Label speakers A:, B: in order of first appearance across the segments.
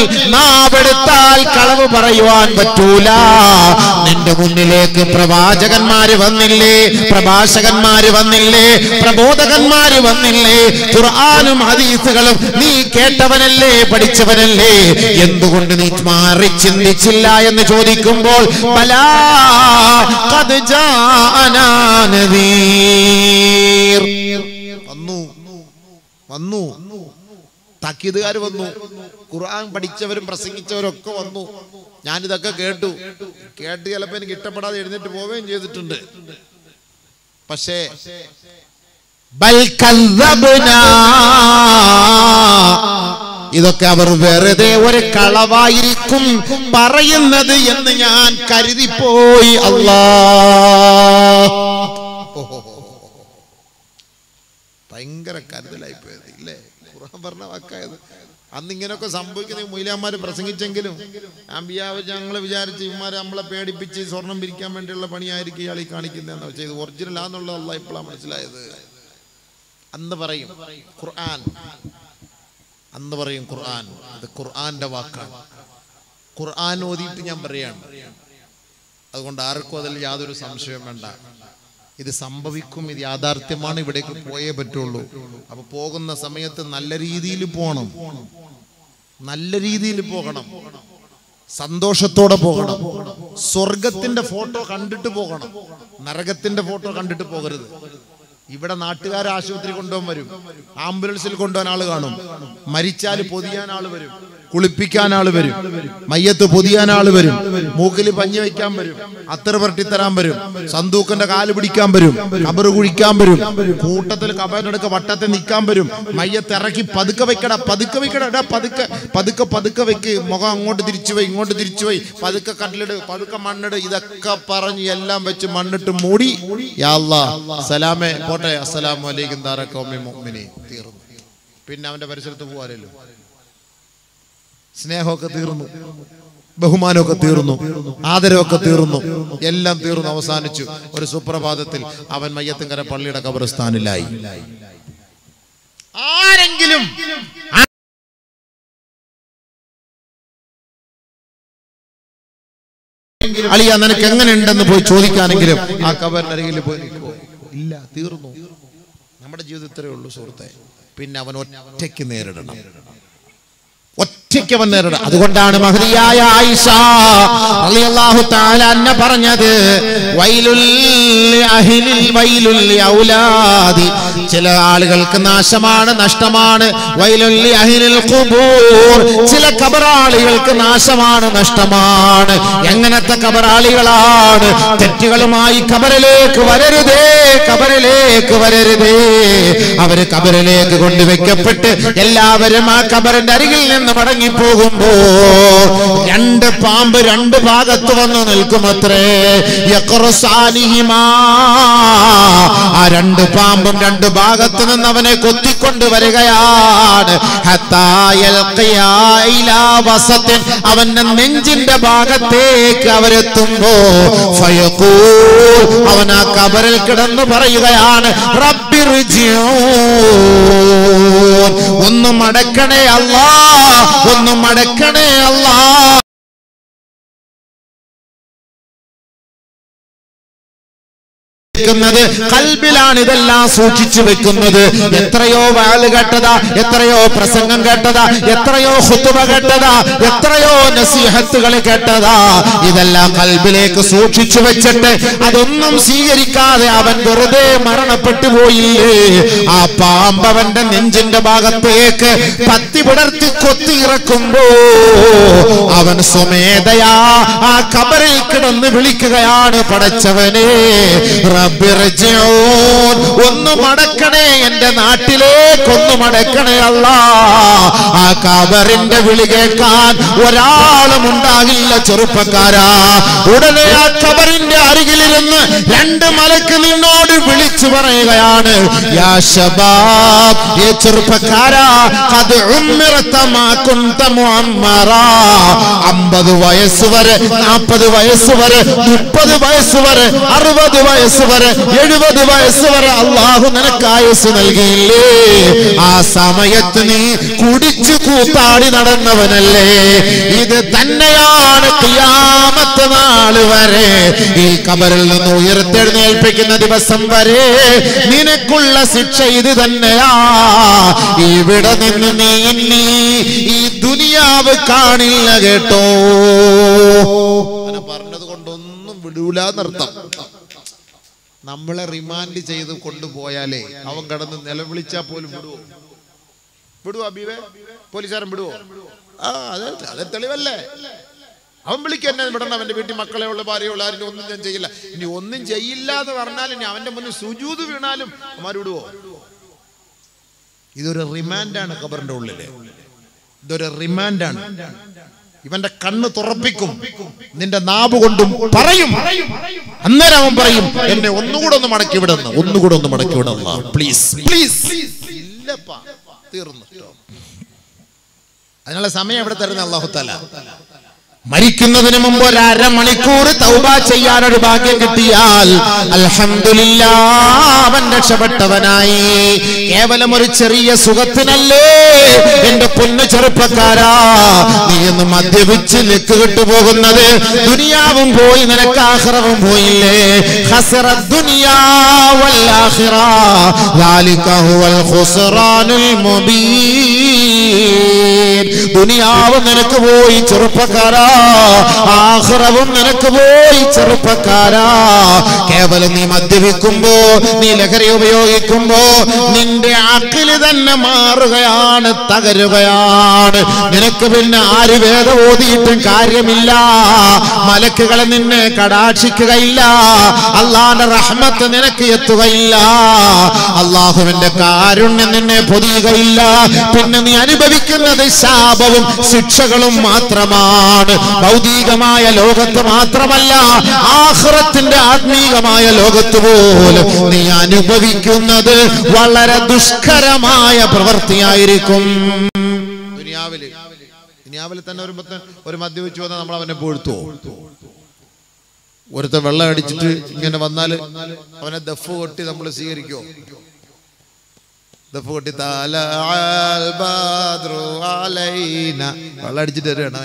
A: നാവെടുത്താൽ കളവ് പറയുവാൻ പറ്റൂല നിന്റെ മുന്നിലേക്ക് പ്രവാചകന്മാര് വന്നില്ലേ പ്രഭാഷകന്മാര് വന്നില്ലേ പ്രബോധകന്മാര് വന്നില്ലേ ഖുർആാനും ഹദീസുകളും നീ കേട്ടവനല്ലേ പഠിച്ചവനല്ലേ എന്തുകൊണ്ട് നീ മാറി ചിന്തിച്ചില്ല എന്ന് ചോദിക്കുമ്പോൾ ബലാ ഖദ് ജാഅനാ നദീർ.
B: വന്നു വന്നു താക്കീതുകാർ വന്നു ഖുർആൻ പഠിച്ചവരും പ്രസംഗിച്ചവരും ഒക്കെ വന്നു ഞാനിതൊക്കെ കേട്ടു കേട്ട് ചിലപ്പോൾ എനിക്ക് ഇഷ്ടപ്പെടാതെ എഴുന്നേറ്റ് പോവുകയും ചെയ്തിട്ടുണ്ട് പക്ഷേ
A: ബൽ കذبنا. ഇതൊക്കെ അവർ വെറുതെ ഒരു കളവായിരിക്കും പറയുന്നത് എന്ന് ഞാൻ കരുതിപ്പോയി അല്ലാ
B: ഭയങ്കര കരുതലായി പോയത് ഇല്ലേ ഖുർആൻ പറഞ്ഞ വാക്കായത് അന്ന് ഇങ്ങനെയൊക്കെ സംഭവിക്കുന്ന മൊയിലാന്മാർ പ്രസംഗിച്ചെങ്കിലും അമ്പിയാവ് ഞങ്ങൾ വിചാരിച്ച് ഇവന്മാരെ നമ്മളെ പേടിപ്പിച്ച് സ്വർണം പിരിക്കാൻ വേണ്ടിയുള്ള പണിയായിരിക്കും ഇയാൾ ഈ കാണിക്കുന്നതെന്ന് വെച്ചാൽ ഇത് ഒറിജിനൽ ആണെന്നുള്ളത് അല്ല ഇപ്പോഴാണ് മനസ്സിലായത് അന്ന് പറയും ഖുർആൻ അന്ന് പറയും ഖുർആൻ ഇത് ഖുർആന്റെ വാക്കാണ് ഖുർആൻ ഓതിയിട്ട് ഞാൻ പറയാണ് അതുകൊണ്ട് ആർക്കും അതിൽ യാതൊരു സംശയവും വേണ്ട ഇത് സംഭവിക്കും ഇത് യാഥാർത്ഥ്യമാണ് ഇവിടേക്ക് പോയേ പറ്റുള്ളൂ അപ്പൊ പോകുന്ന സമയത്ത് നല്ല രീതിയിൽ പോകണം നല്ല രീതിയിൽ പോകണം സന്തോഷത്തോടെ പോകണം സ്വർഗത്തിന്റെ ഫോട്ടോ കണ്ടിട്ട് പോകണം നരകത്തിന്റെ ഫോട്ടോ കണ്ടിട്ട് പോകരുത് ഇവിടെ നാട്ടുകാർ ആശുപത്രി കൊണ്ടുപോകാൻ വരും ആംബുലൻസിൽ കൊണ്ടുപോകാൻ ആള് കാണും മരിച്ചാൽ പൊതിയാൻ ആള് വരും കുളിപ്പിക്കാൻ ആള് വരും മയ്യത്ത് പൊതിയാൻ ആള് വരും മൂക്കിൽ പഞ്ഞി വയ്ക്കാൻ വരും അത്തറ് പുരട്ടി തരാൻ വരും സന്തൂക്കന്റെ കാല് പിടിക്കാൻ വരും കബറ് കുഴിക്കാൻ വരും കൂട്ടത്തിൽ കബറിനടുക്ക വട്ടത്തെ നിൽക്കാൻ വരും മയ്യത്ത് ഇറക്കി പതുക്കെ വെക്കട പതുക്കെ വെക്കട എടാ പതുക്കെ പതുക്കെ പതുക്കെ വെക്ക് മുഖം അങ്ങോട്ട് തിരിച്ചു പോയി ഇങ്ങോട്ട് തിരിച്ചു പോയി പതുക്കെ കട്ടിലിട് പതുക്കെ മണ്ണിട് ഇതൊക്കെ പറഞ്ഞ് എല്ലാം വെച്ച് മണ്ണിട്ട് മൂടി യാ അല്ലാ സലാമേ പോട്ടെ അസ്സലാമു അലൈക്കും താറക്കോമി മുഅ്മിനി തീർന്നു പിന്നെ അവന്റെ പരിസരത്ത് പോകാനല്ലോ സ്നേഹമൊക്കെ തീർന്നു ബഹുമാനമൊക്കെ തീർന്നു ആദരവൊക്കെ തീർന്നു എല്ലാം തീർന്നു അവസാനിച്ചു ഒരു സുപ്രഭാതത്തിൽ അവൻ മയ്യത്തിങ്കര പള്ളിയുടെ കബർസ്ഥാനിലായി ആരെങ്കിലും
A: അളിയ നിനക്ക് എങ്ങനെ ഉണ്ടെന്ന് പോയി ചോദിക്കാനെങ്കിലും
B: ആ കബറിനരികിൽ പോയി നിൽക്കുമോ ഇല്ല തീർന്നു നമ്മുടെ ജീവിതം ഇത്രയേ ഉള്ളൂ സുഹൃത്തെ പിന്നെ അവൻ ഒറ്റയ്ക്ക് നേരിടണം ഒറ്റയ്ക്ക് അവൻ നേരിടണം
A: അതുകൊണ്ടാണ് മഹതിയായ ആയിഷ റളിയല്ലാഹു തആല അന്ന പറഞ്ഞത് വൈലുൽ അഹ്ലിൽ വൈലുൽ ഔലാദി ചില ആളുകൾക്ക് നാശമാണ് നഷ്ടമാണ് വൈലുൽ അഹ്ലിൽ ഖുബൂർ ചില കബറാളികൾക്ക് നാശമാണ് നഷ്ടമാണ് എങ്ങനത്തെ കബറാളികളാണ് തെറ്റുകളുമായി കബറിലേക്ക് വരരുതേ കബറിലേക്ക് വരരുതേ അവര് കബറിലേക്ക് കൊണ്ടുവയ്ക്കപ്പെട്ട് എല്ലാവരും ആ കബറിന്റെ അരികിൽ നിന്ന് മടങ്ങിപ്പോകുമ്പോ രണ്ട് പാമ്പ് രണ്ട് ഭാഗത്ത് വന്ന് നിൽക്കുമത്രേ യഖ്റുസാനിഹിമാ. ആ രണ്ട് പാമ്പും രണ്ട് ഭാഗത്ത് നിന്ന് അവനെ കൊത്തിക്കൊണ്ട് വരികയാണ് ഹത്താ യൽഖിയാ ഇലാ വസത്തിൻ. അവന്റെ നെഞ്ചിന്റെ ഭാഗത്തേക്ക് അവരെത്തുമ്പോ ഫയഖൂൽ അവൻ ആ കബറിൽ കിടന്നു പറയുകയാണ് റബ്ബിർജിഊൻ ഒന്ന് മടക്കണേ അല്ലാ ഒന്ന് മടക്കണേ അല്ലാ വെക്കുന്നത് കൽബിലാണ് ഇതെല്ലാം സൂക്ഷിച്ചു വെക്കുന്നത് എത്രയോ വാല് കേട്ടതാ എത്രയോ പ്രസംഗം കേട്ടതാ എത്രയോ ഹുത്തുബ കേട്ടതാ എത്രയോ നസീഹത്തുകൾ കേട്ടതാ ഇതെല്ലാം കൽബിലേക്ക് സൂക്ഷിച്ചു വെച്ചിട്ട് അതൊന്നും സ്വീകരിക്കാതെ അവൻ വെറുതെ മരണപ്പെട്ടു പോയില്ലേ ആ പാമ്പവന്റെ നെഞ്ചിന്റെ ഭാഗത്തേക്ക് പത്തി പുടർത്തി കൊത്തി ഇറക്കുമ്പോ അവൻ സ്വമേധയാ ആ കബറിൽ കിടന്ന് വിളിക്കുകയാണ് പടച്ചവനെ റബ്ബിർജിഊൻ ഒന്ന് മടക്കണേ എന്റെ നാട്ടിലേക്ക് ഒന്ന് മടക്കണേ അല്ല ആ കബറിന്റെ വിളി കേൾക്കാൻ ഒരാളും ഉണ്ടാകില്ല ചെറുപ്പക്കാരാ ഉടനെ ആ കബറിന്റെ അരികിലിരുന്ന് രണ്ട് മലക്ക് നിന്നോട് വിളിച്ചു പറയുകയാണ് യാ ശബാബ് ഏ ചെറുപ്പക്കാരാ അത് ഉമ്മിറത്തമാക്കുന്ന മുഅമ്മറാ അമ്പത് വയസ്സ് വരെ നാൽപ്പത് വയസ്സ് വരെ മുപ്പത് വയസ്സ് വരെ അറുപത് വയസ്സ് വരെ വരെ എഴുപത് വയസ്സ് വരെ അള്ളാഹു നിനക്ക് ആയുസ് നൽകിയില്ലേ ആ സമയത്ത് നീ കുടിച്ചു കൂത്താടി നടന്നവനല്ലേ ഇത് തന്നെയാണ് കിയാമത്ത് നാള് വരെ ഈ കബറിൽ നിന്ന് ഉയർത്തെഴുന്നേൽപ്പിക്കുന്ന ദിവസം വരെ നിനക്കുള്ള ശിക്ഷ ഇത് തന്നെയാ ഇവിടെ നിന്ന് നീ ഇനി ഈ ദുനിയാവ് കാണില്ല കേട്ടോ
B: അങ്ങനെ പറഞ്ഞത് കൊണ്ടൊന്നും വിടൂലെന്നർത്ഥം നമ്മളെ റിമാൻഡ് ചെയ്ത് കൊണ്ടുപോയാലേ അവൻ കിടന്ന് നിലവിളിച്ചാൽ പോലും വിടുവോ വിടുവോ അബീവേ പോലീസുകാരൻ വിടുവോ ആ അതെ അതെ തെളിവല്ലേ അവൻ വിളിക്കുക എന്നെ വിടണം അവന്റെ വീട്ടിൽ മക്കളെ ഉള്ള ഭാര്യയുള്ള ആരും ഒന്നും ഞാൻ ചെയ്യില്ല ഇനി ഒന്നും ചെയ്യില്ല എന്ന് പറഞ്ഞാൽ ഇനി അവന്റെ മുന്നിൽ സുജൂത് വീണാലും അവന്മാർ വിടുവോ ഇതൊരു റിമാൻഡാണ് ഖബറിന്റെ ഉള്ളില് ഇതൊരു റിമാൻഡാണ് ഇവന്റെ കണ്ണ് തുറപ്പിക്കും നിന്റെ നാവ് കൊണ്ടും പറയും അന്നേരം അവൻ പറയും എന്നെ ഒന്നുകൂടെ ഒന്ന് മടക്കി വിടുന്ന ഒന്നുകൂടെ ഒന്ന് മടക്കി വിടുന്ന പ്ലീസ് പ്ലീസ് ഇല്ലപ്പാ തീർന്നു അതിനുള്ള സമയം എവിടെ തരുന്ന അള്ളാഹു തല
A: മരിക്കുന്നതിന് മുമ്പ് ഒരു അരമണിക്കൂർ തൗബ ചെയ്യാൻ ഒരു ഭാഗ്യം കിട്ടിയാൽ അൽഹംദുലില്ലാ അവൻ രക്ഷപ്പെട്ടവനായി കേവലം ഒരു ചെറിയ സുഖത്തിനല്ലേ എന്റെ പൊന്നു ചെറുപ്പക്കാരാ നീ എന്ന് മദ്യപിച്ച് ലെക്ക് കിട്ടുപോകുന്നത് ദുനിയാവും പോയി നിനക്ക് ആഹ്റവും പോയില്ലേ ഹസറ ദുനിയാ വൽ ആഖിറ ذلك هو الخسران المبين ദുനിയാവ് നിനക്ക് പോയി ചെറുപ്പക്കാരാ ആഹ്റവും നിനക്ക് പോയി ചെറുപ്പക്കാരാ കേവലം നീ മദ്യപിക്കുമ്പോ നീ ലഹരി ഉപയോഗിക്കുമ്പോ നിന്റെ അക്കില് തന്നെ മാറുകയാണ് തകരുകയാണ് നിനക്ക് പിന്നെ ആര് വേദ ഓതിയിട്ടും കാര്യമില്ല മലക്കുകളെ നിന്നെ കടാക്ഷിക്കുകയില്ല അള്ളാന്റെ റഹ്മത്ത് നിനക്ക് എത്തുകയില്ല അള്ളാഹുവിന്റെ കാരുണ്യം നിന്നെ പൊതിയുകയില്ല പിന്നെ നീ അനുഭവിക്കുന്നത് ശാപവും ശിക്ഷകളും മാത്രമാണ് ഭൗതികമായ ലോകത്ത് മാത്രമല്ല ആഹ്റത്തിന്റെ ആത്മീകമായ ലോകത്ത് പോലും നീ അനുഭവിക്കുന്നത് വളരെ ദുഷ്കരമായ പ്രവൃത്തിയായിരിക്കും
B: ദുനിയാവില് ദുനിയാവിൽ തന്നെ ഒരു മൊത്തം ഒരു മദ്യപിച്ചു വന്നാൽ നമ്മൾ അവനെ പോഴ്ത്തുവോ ഒരുത്തൻ വെള്ളം അടിച്ചിട്ട് ഇങ്ങനെ വന്നാൽ അവനെ ദഫ് കൊട്ടി നമ്മൾ സ്വീകരിക്കുവോ ദഫ് കൊട്ടി താല വെള്ളം അടിച്ചിട്ട് വരികയാണ്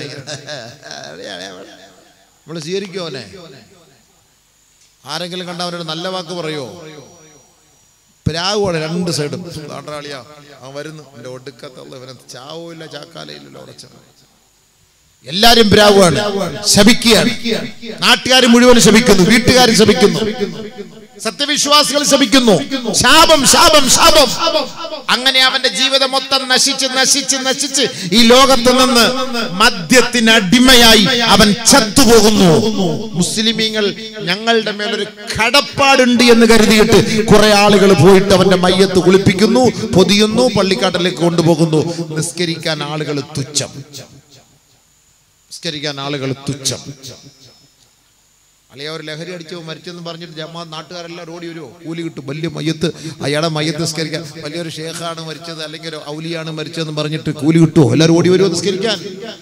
B: നമ്മൾ സ്വീകരിക്കുവോ അവനെ ആരെങ്കിലും കണ്ട അവനോട് നല്ല വാക്ക് പറയുവോ പ്രാവുമാണ് രണ്ട് സൈഡും നാട്ടാളിയാ അവൻ വരുന്നു എന്റെ ഒടുക്കത്തുള്ള ഇവനെ ചാവുമില്ല ചാക്കാലയില്ലല്ലോ ഉറച്ച എല്ലാരും പ്രാവുമാണ് ശപിക്കുകയാണ് നാട്ടുകാർ മുഴുവൻ ശപിക്കുന്നു വീട്ടുകാർ ശപിക്കുന്നു സത്യവിശ്വാസികൾ ശപിക്കുന്നു ശാപം ശാപം ശാപം അങ്ങനെ അവന്റെ ജീവിതം മൊത്തം നശിച്ച് നശിച്ച് നശിച്ച് ഈ ലോകത്ത് നിന്ന് മദ്യത്തിന് അടിമയായി അവൻ ചത്തുപോകുന്നു മുസ്ലിമീങ്ങൾ ഞങ്ങളുടെ മേലൊരു കടപ്പാടുണ്ട് എന്ന് കരുതിയിട്ട് കുറെ ആളുകൾ പോയിട്ട് അവന്റെ മയ്യത്ത് കുളിപ്പിക്കുന്നു പൊതിയുന്നു പള്ളിക്കാട്ടിലേക്ക് കൊണ്ടുപോകുന്നു നിസ്കരിക്കാൻ ആളുകൾ തുച്ഛം നിസ്കരിക്കാൻ ആളുകൾ തുച്ഛം അളിയ ഒരു ലഹരി അടിച്ചോ മരിച്ചെന്ന് പറഞ്ഞിട്ട് ജമാ നാട്ടുകാരെല്ലാം ഓടി വരുമോ കൂലി കിട്ടും വലിയ മയ്യത്ത് അയാളെ മയ്യത്ത് നിസ്കരിക്കാൻ വലിയൊരു ഷേഖാണ് മരിച്ചത് അല്ലെങ്കിൽ ഒരു ഔലിയാണ് മരിച്ചതെന്ന് പറഞ്ഞിട്ട് കൂലി കിട്ടുമോ എല്ലാവരും ഓടി വരുമോ നിസ്കരിക്കാൻ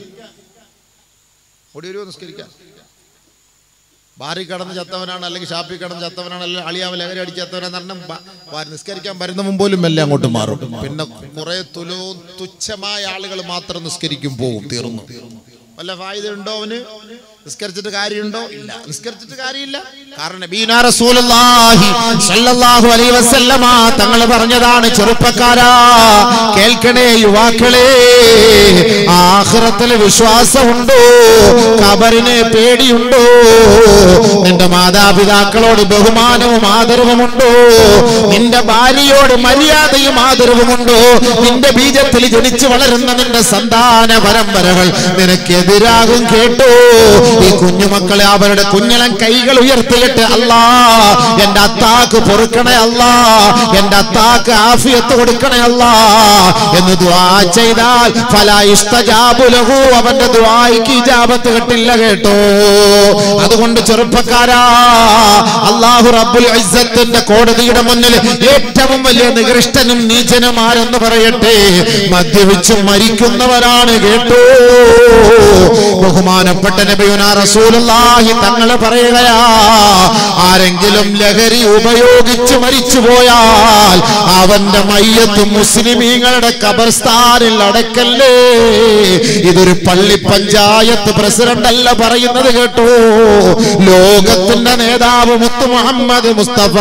B: ഓടി വരുമോ നിസ്കരിക്കാൻ ബാറി കടന്ന് ചത്തവനാണ് അല്ലെങ്കിൽ ഷാപ്പിൽ കടന്ന് ചത്തവനാണ് അല്ലെങ്കിൽ അളിയാവ് ലഹരി അടിച്ച് ചത്തവനാന്ന് പറഞ്ഞാൽ നിസ്കരിക്കാൻ വരുന്ന മുമ്പോലും മെല്ലെ അങ്ങോട്ട് മാറും പിന്നെ കുറെ തുലോ തുച്ഛമായ ആളുകൾ മാത്രം നിസ്കരിക്കും പോകും തീർന്നു വല്ല ഫായുത ഉണ്ടോ അവന് നിസ്കരിച്ചിട്ട് കാര്യമുണ്ടോ ഇല്ല നിസ്കരിച്ചിട്ട് കാര്യമില്ല കാരണം നബീന
A: റസൂലുള്ളാഹി സല്ലല്ലാഹു അലൈഹി വസല്ലമ തങ്ങൾ പറഞ്ഞതാണ് ചെറുപ്പക്കാരാ കേൾക്കണേ യുവാക്കളെ ആഖിറത്തിൽ വിശ്വാസമുണ്ടോ കബറിനെ പേടിയുണ്ടോ നിന്റെ മാതാപിതാക്കളോട് ബഹുമാനവും ആദരവുമുണ്ടോ നിന്റെ ഭാര്യയോട് മര്യാദയും ആദരവുമുണ്ടോ നിന്റെ ബീജത്തിൽ ജനിച്ചു വളരുന്ന നിന്റെ സന്താന പരമ്പരകൾ നിനക്കെതിരാകും കേട്ടോ ഈ കുഞ്ഞുമക്കളെ അവരുടെ കുഞ്ഞിളം കൈകൾ ഉയർത്തിയിട്ട് അല്ലാ എന്റെ അത്താക്ക് പൊറുക്കണേ അല്ലാ എന്റെ അത്താക്ക് ആഫിയത്ത് കൊടുക്കണേ അല്ലാ എന്ന് ദുആ ചെയ്താൽ ഫല ഇഷ്ടജാബുലഹു അവന്റെ ദുആയ്ക്ക് ഇജാബത്ത് കിട്ടില്ല കേട്ടോ അതുകൊണ്ട് ചെറുപ്പക്കാരാ അള്ളാഹു റബ്ബുൽ ഇസ്സത്തിന്റെ കോടതിയുടെ മുന്നിൽ ഏറ്റവും വലിയ നികൃഷ്ടനും നീചനുമാരെന്ന് പറയട്ടെ മദ്യപിച്ച് മരിക്കുന്നവരാണ് കേട്ടോ ബഹുമാനപ്പെട്ട നബിയുന റസൂലുള്ളാഹി തങ്ങൾ പറയുകയാ ആരെങ്കിലും ലഹരി ഉപയോഗിച്ച് മരിച്ചു പോയാൽ അവന്റെ മയ്യത്ത് മുസ്ലിമീങ്ങളുടെ കബർസ്ഥാനിൽ അടക്കല്ലേ ഇതൊരു പള്ളി പഞ്ചായത്ത് പ്രസിഡന്റ് അല്ല പറയുന്നത് കേട്ടോ ലോകത്തിന്റെ നേതാവ് മുത്തു മുഹമ്മദ് മുസ്തഫ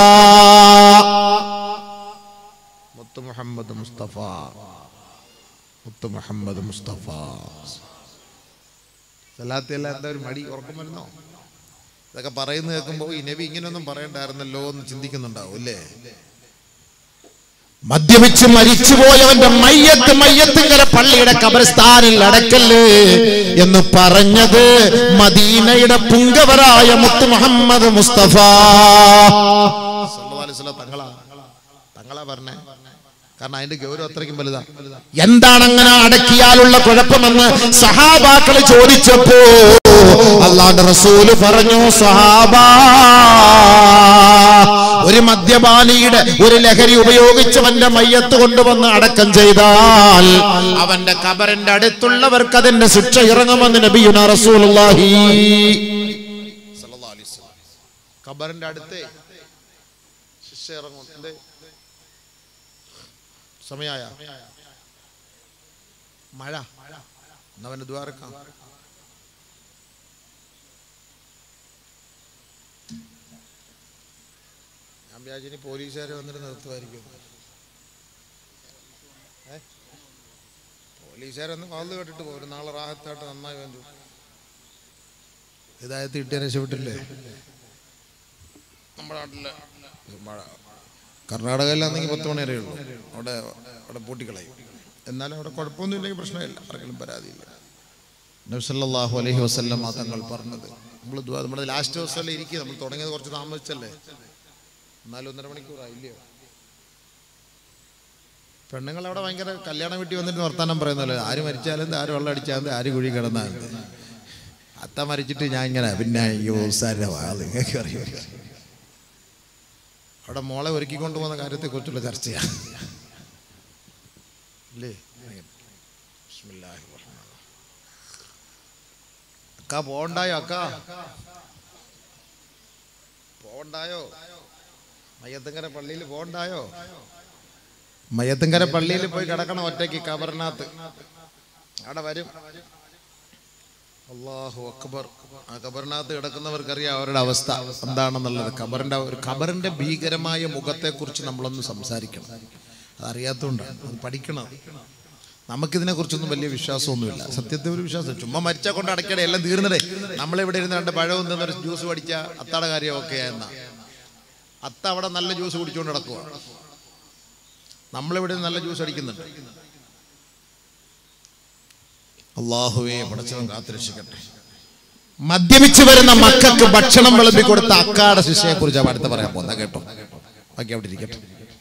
B: മുത്ത് മുഹമ്മദ് മുസ്തഫ മുത്ത് മുഹമ്മദ് മുസ്തഫ സലാത്തിയല്ല എന്താ ഒരു മടി ഉറക്കം വരുന്നോ ഇതൊക്കെ പറയുന്നത് കേൾക്കുമ്പോൾ ഈ നബി ഇങ്ങനെയൊന്നും പറയണ്ടായിരുന്നല്ലോ എന്ന് ചിന്തിക്കുന്നുണ്ടാവും അല്ലേ
A: മദ്യപിച്ച് മരിച്ചുപോയവന്റെ മയ്യത്ത് മയ്യത്തിങ്കര പള്ളിയുടെ കബർസ്ഥാനിൽ അടക്കല്ലേ എന്ന് പറഞ്ഞത് മദീനയുടെ പുങ്കവരായ മുത്ത് മുഹമ്മദ് മുസ്തഫ
B: സല്ലല്ലാഹു അലൈഹി വസല്ലം തങ്ങളാ തങ്ങളാ പറഞ്ഞേ കാരണം അതിന്റെ ഗൗരവം അത്രയ്ക്കും വലുതാ
A: എന്താണ് അങ്ങനെ അടക്കിയാലുള്ള കുഴപ്പമെന്ന് സഹാബാക്കൾ ചോദിച്ചപ്പോ അള്ളാന്റെ റസൂല് പറഞ്ഞു സഹാബ ഒരു മദ്യപാനിയുടെ ഒരു ലഹരി ഉപയോഗിച്ചവന്റെ മയ്യത്ത് കൊണ്ടുവന്ന് അടക്കം ചെയ്താൽ അവന്റെ കബറിന്റെ അടുത്തുള്ളവർക്ക് അതിന്റെ ശിക്ഷ ഇറങ്ങുമെന്ന് നബിയുന റസൂലുള്ളാഹി
B: സല്ലല്ലാഹു അലൈഹി വസല്ലം ഖബറിന്റെ അടുത്ത് ശിക്ഷ ഇറങ്ങും എന്തേ സമയായ മഴ എന്നവന് ദ്വാരക്കാം ഞാൻ വ്യാജിനി പോലീസുകാർ വന്നിട്ട് നിർത്തുമായിരിക്കും ഏ? പോലീസുകാരൊന്ന് വാള് കേട്ടിട്ട് പോരും നാളെ റാഹത്തായിട്ട് നന്നായി വേണ്ടു ഇതായത് കിട്ടിയ രക്ഷപ്പെട്ടില്ലേ നമ്മുടെ നാട്ടിലെ മഴ കർണാടകയിലാണെങ്കിൽ പത്ത് മണി വരെ ഉള്ളൂ അവിടെ അവിടെ പൂട്ടിക്കളയും എന്നാലും അവിടെ കുഴപ്പമൊന്നുമില്ലെങ്കിൽ പ്രശ്നമില്ല ആർക്കെങ്കിലും പരാതിയില്ല നബ്സല്ലാഹു അലൈഹി വസ്ല്ലം തങ്ങൾ പറഞ്ഞത് നമ്മൾ നമ്മുടെ ലാസ്റ്റ് ദിവസമല്ലേ ഇരിക്കുക നമ്മൾ തുടങ്ങിയത് കുറച്ച് താമസിച്ചല്ലേ എന്നാലും ഒന്നര മണിക്കൂറായില്ലയോ പെണ്ണുങ്ങൾ അവിടെ ഭയങ്കര കല്യാണം വീട്ടിൽ വന്നിട്ട് വർത്താനം പറയുന്നല്ലോ ആര് മരിച്ചാലും എന്ത്, ആര് വെള്ളം അടിച്ചാലും ആര് കുഴി കിടന്നാലും എന്ത്. അത്ത മരിച്ചിട്ട് ഞാൻ ഇങ്ങനെ പിന്നെ അയ്യോ സാറിന്റെ വാ നിങ്ങൾക്ക് അറിയാം അവിടെ മോളെ ഒരുക്കി കൊണ്ടുപോകുന്ന കാര്യത്തെ കുറിച്ചുള്ള ചർച്ചയാണ് അല്ലേ ബിസ്മില്ലാഹിർ റഹ്മാനിർ റഹീം. അക്ക പോണ്ടായോ അക്ക പോണ്ടായോ മയ്യത്തങ്കര പള്ളിയിൽ പോണ്ടായോ മയ്യത്തങ്കര പള്ളിയിൽ പോയി കിടക്കണം ഒറ്റയ്ക്ക് കബറിനകത്ത് അവിടെ വരും അള്ളാഹു അക്ബർ ആ ഖബറിനകത്ത് കിടക്കുന്നവർക്കറിയാം അവരുടെ അവസ്ഥ എന്താണെന്നുള്ളത് ഖബറിന്റെ ഒരു ഖബറിന്റെ ഭീകരമായ മുഖത്തെ കുറിച്ച് നമ്മളൊന്ന് സംസാരിക്കണം അതറിയാത്തതുകൊണ്ടാണ് അത് പഠിക്കണം നമുക്കിതിനെ കുറിച്ചൊന്നും വലിയ വിശ്വാസമൊന്നുമില്ല സത്യത്തെ ഒരു വിശ്വാസം ചുമ്മാ മരിച്ചാൽ കൊണ്ട് അടയ്ക്കടേ എല്ലാം തീർന്നതേ നമ്മളിവിടെ ഇരുന്ന് രണ്ട് പഴവും നിന്നൊരു ജ്യൂസ് പഠിച്ച അത്താടെ കാര്യം ഓക്കെ എന്നാ അത്ത അവിടെ നല്ല ജ്യൂസ് കുടിച്ചുകൊണ്ട് നടക്കുക നമ്മളിവിടെ നല്ല ജ്യൂസ് അടിക്കുന്നുണ്ട് അള്ളാഹുവെ പടച്ചവൻ കാത്തുരക്ഷിക്കട്ടെ
A: മദ്യപിച്ച് വരുന്ന മക്കൾക്ക് ഭക്ഷണം വിളമ്പി കൊടുത്ത
B: അക്കാടെ ശിക്ഷയെ കുറിച്ച് അടുത്ത പറയാൻ പോകുന്ന കേട്ടോ ബാക്കി അവിടെ ഇരിക്കട്ടെ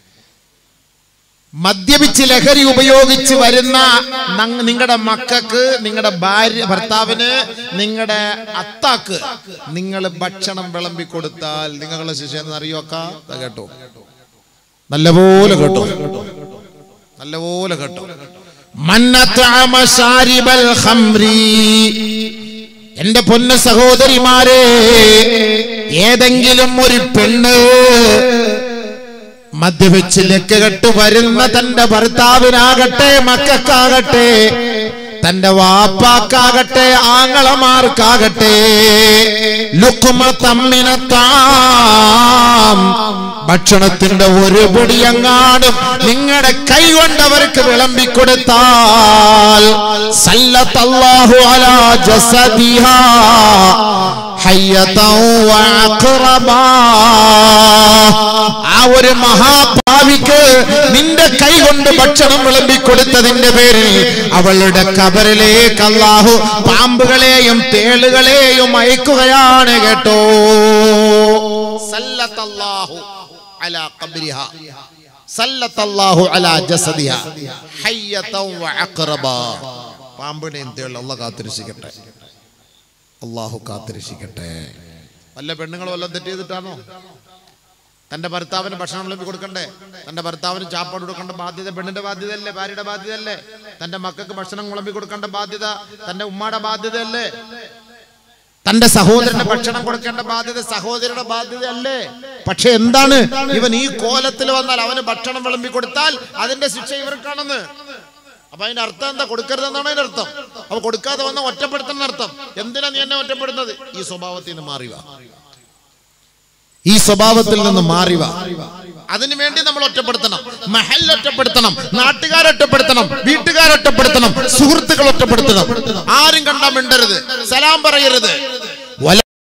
A: മദ്യപിച്ച് ലഹരി ഉപയോഗിച്ച് വരുന്ന നിങ്ങളുടെ മക്കൾക്ക് നിങ്ങളുടെ ഭാര്യ ഭർത്താവിന്
B: നിങ്ങളുടെ അത്താക്ക് നിങ്ങൾ ഭക്ഷണം വിളമ്പി കൊടുത്താൽ നിങ്ങളുടെ ശിക്ഷ എന്ന് അറിയോക്ക കേട്ടോ
A: നല്ലപോലെ കേട്ടോ
B: നല്ലപോലെ കേട്ടോ
A: മന്നത്തഅമ ശാരിബൽ ഖംരി എന്റെ പൊന്ന സഹോദരിമാരെ ഏതെങ്കിലും ഒരു പെണ്ണ് മദ്യപിച്ച് ലക്കുകെട്ട് വരുന്ന തന്റെ ഭർത്താവിനാകട്ടെ മക്കൾക്കാകട്ടെ തന്റെ വാപ്പാക്കാകട്ടെ ആങ്ങളമാർക്കാകട്ടെ ലുക്കുമ തമ്മിനത്താം ഭക്ഷണത്തിന്റെ ഒരു പിടിയങ്ങാടും നിങ്ങളുടെ കൈ കൊണ്ടവർക്ക് വിളമ്പിക്കൊടുത്താൽ സല്ലത്തല്ലാഹു അലാ ജസദിഹാ ഹയ്യതൗ വഅഖറബാ ആ ഒരു മഹാഭാവിക്ക് നിന്റെ കൈ കൊണ്ട് ഭക്ഷണം വിളമ്പിക്കൊടുത്തതിന്റെ പേരിൽ അവളുടെ കബറിലേക്ക് അല്ലാഹു പാമ്പുകളെയും തേളുകളെയും അയക്കുകയാണ് കേട്ടോ
B: സല്ലത്തല്ലാഹു അലാ ഖബ്രിഹാ സല്ലത്തല്ലാഹു അലാ ജസദിഹാ ഹയ്യതൻ വഅഖറബാ പാമ്പിനെയും തേൾ അല്ലാഹു കാത്തിരക്ഷിക്കട്ടെ അള്ളാഹു കാത്തിരക്ഷിക്കട്ടെ വല്ല പെണ്ണുങ്ങളും വല്ലതും തെറ്റ് ചെയ്തിട്ടാണോ തന്റെ ഭർത്താവിന് ഭക്ഷണം വിളമ്പി കൊടുക്കണ്ടേ തന്റെ ഭർത്താവിന് ചാപ്പാട് കൊടുക്കേണ്ട ബാധ്യത പെണ്ണിന്റെ ബാധ്യതയല്ലേ ഭാര്യയുടെ ബാധ്യതയല്ലേ തന്റെ മക്കൾക്ക് ഭക്ഷണം വിളമ്പി കൊടുക്കേണ്ട ബാധ്യത തന്റെ ഉമ്മയുടെ ബാധ്യതയല്ലേ തന്റെ സഹോദരന് ഭക്ഷണം കൊടുക്കേണ്ട ബാധ്യത സഹോദരിയുടെ ബാധ്യതയല്ലേ പക്ഷെ എന്താണ് ഇവൻ ഈ കോലത്തിൽ വന്നാൽ അവന് ഭക്ഷണം വിളമ്പി കൊടുത്താൽ അതിന്റെ ശിക്ഷ ഇവർക്കാണെന്ന് അപ്പൊ അതിന്റെ അർത്ഥം എന്താ കൊടുക്കരുതെന്നാണ് അതിന്റെ അർത്ഥം അപ്പൊ കൊടുക്കാതെ വന്ന ഒറ്റപ്പെടുത്തുന്ന അർത്ഥം എന്തിനാ നീ എന്നെ ഒറ്റപ്പെടുന്നത് ഈ സ്വഭാവത്തിൽ നിന്ന് മാറിവ ഈ സ്വഭാവത്തിൽ നിന്ന് മാറിവ അതിനു വേണ്ടി നമ്മൾ ഒറ്റപ്പെടുത്തണം മഹൽ ഒറ്റപ്പെടുത്തണം നാട്ടുകാരെ ഒറ്റപ്പെടുത്തണം വീട്ടുകാരെ ഒറ്റപ്പെടുത്തണം സുഹൃത്തുക്കൾ ഒറ്റപ്പെടുത്തണം ആരും കണ്ടാ മിണ്ടരുത് സലാം പറയരുത് വല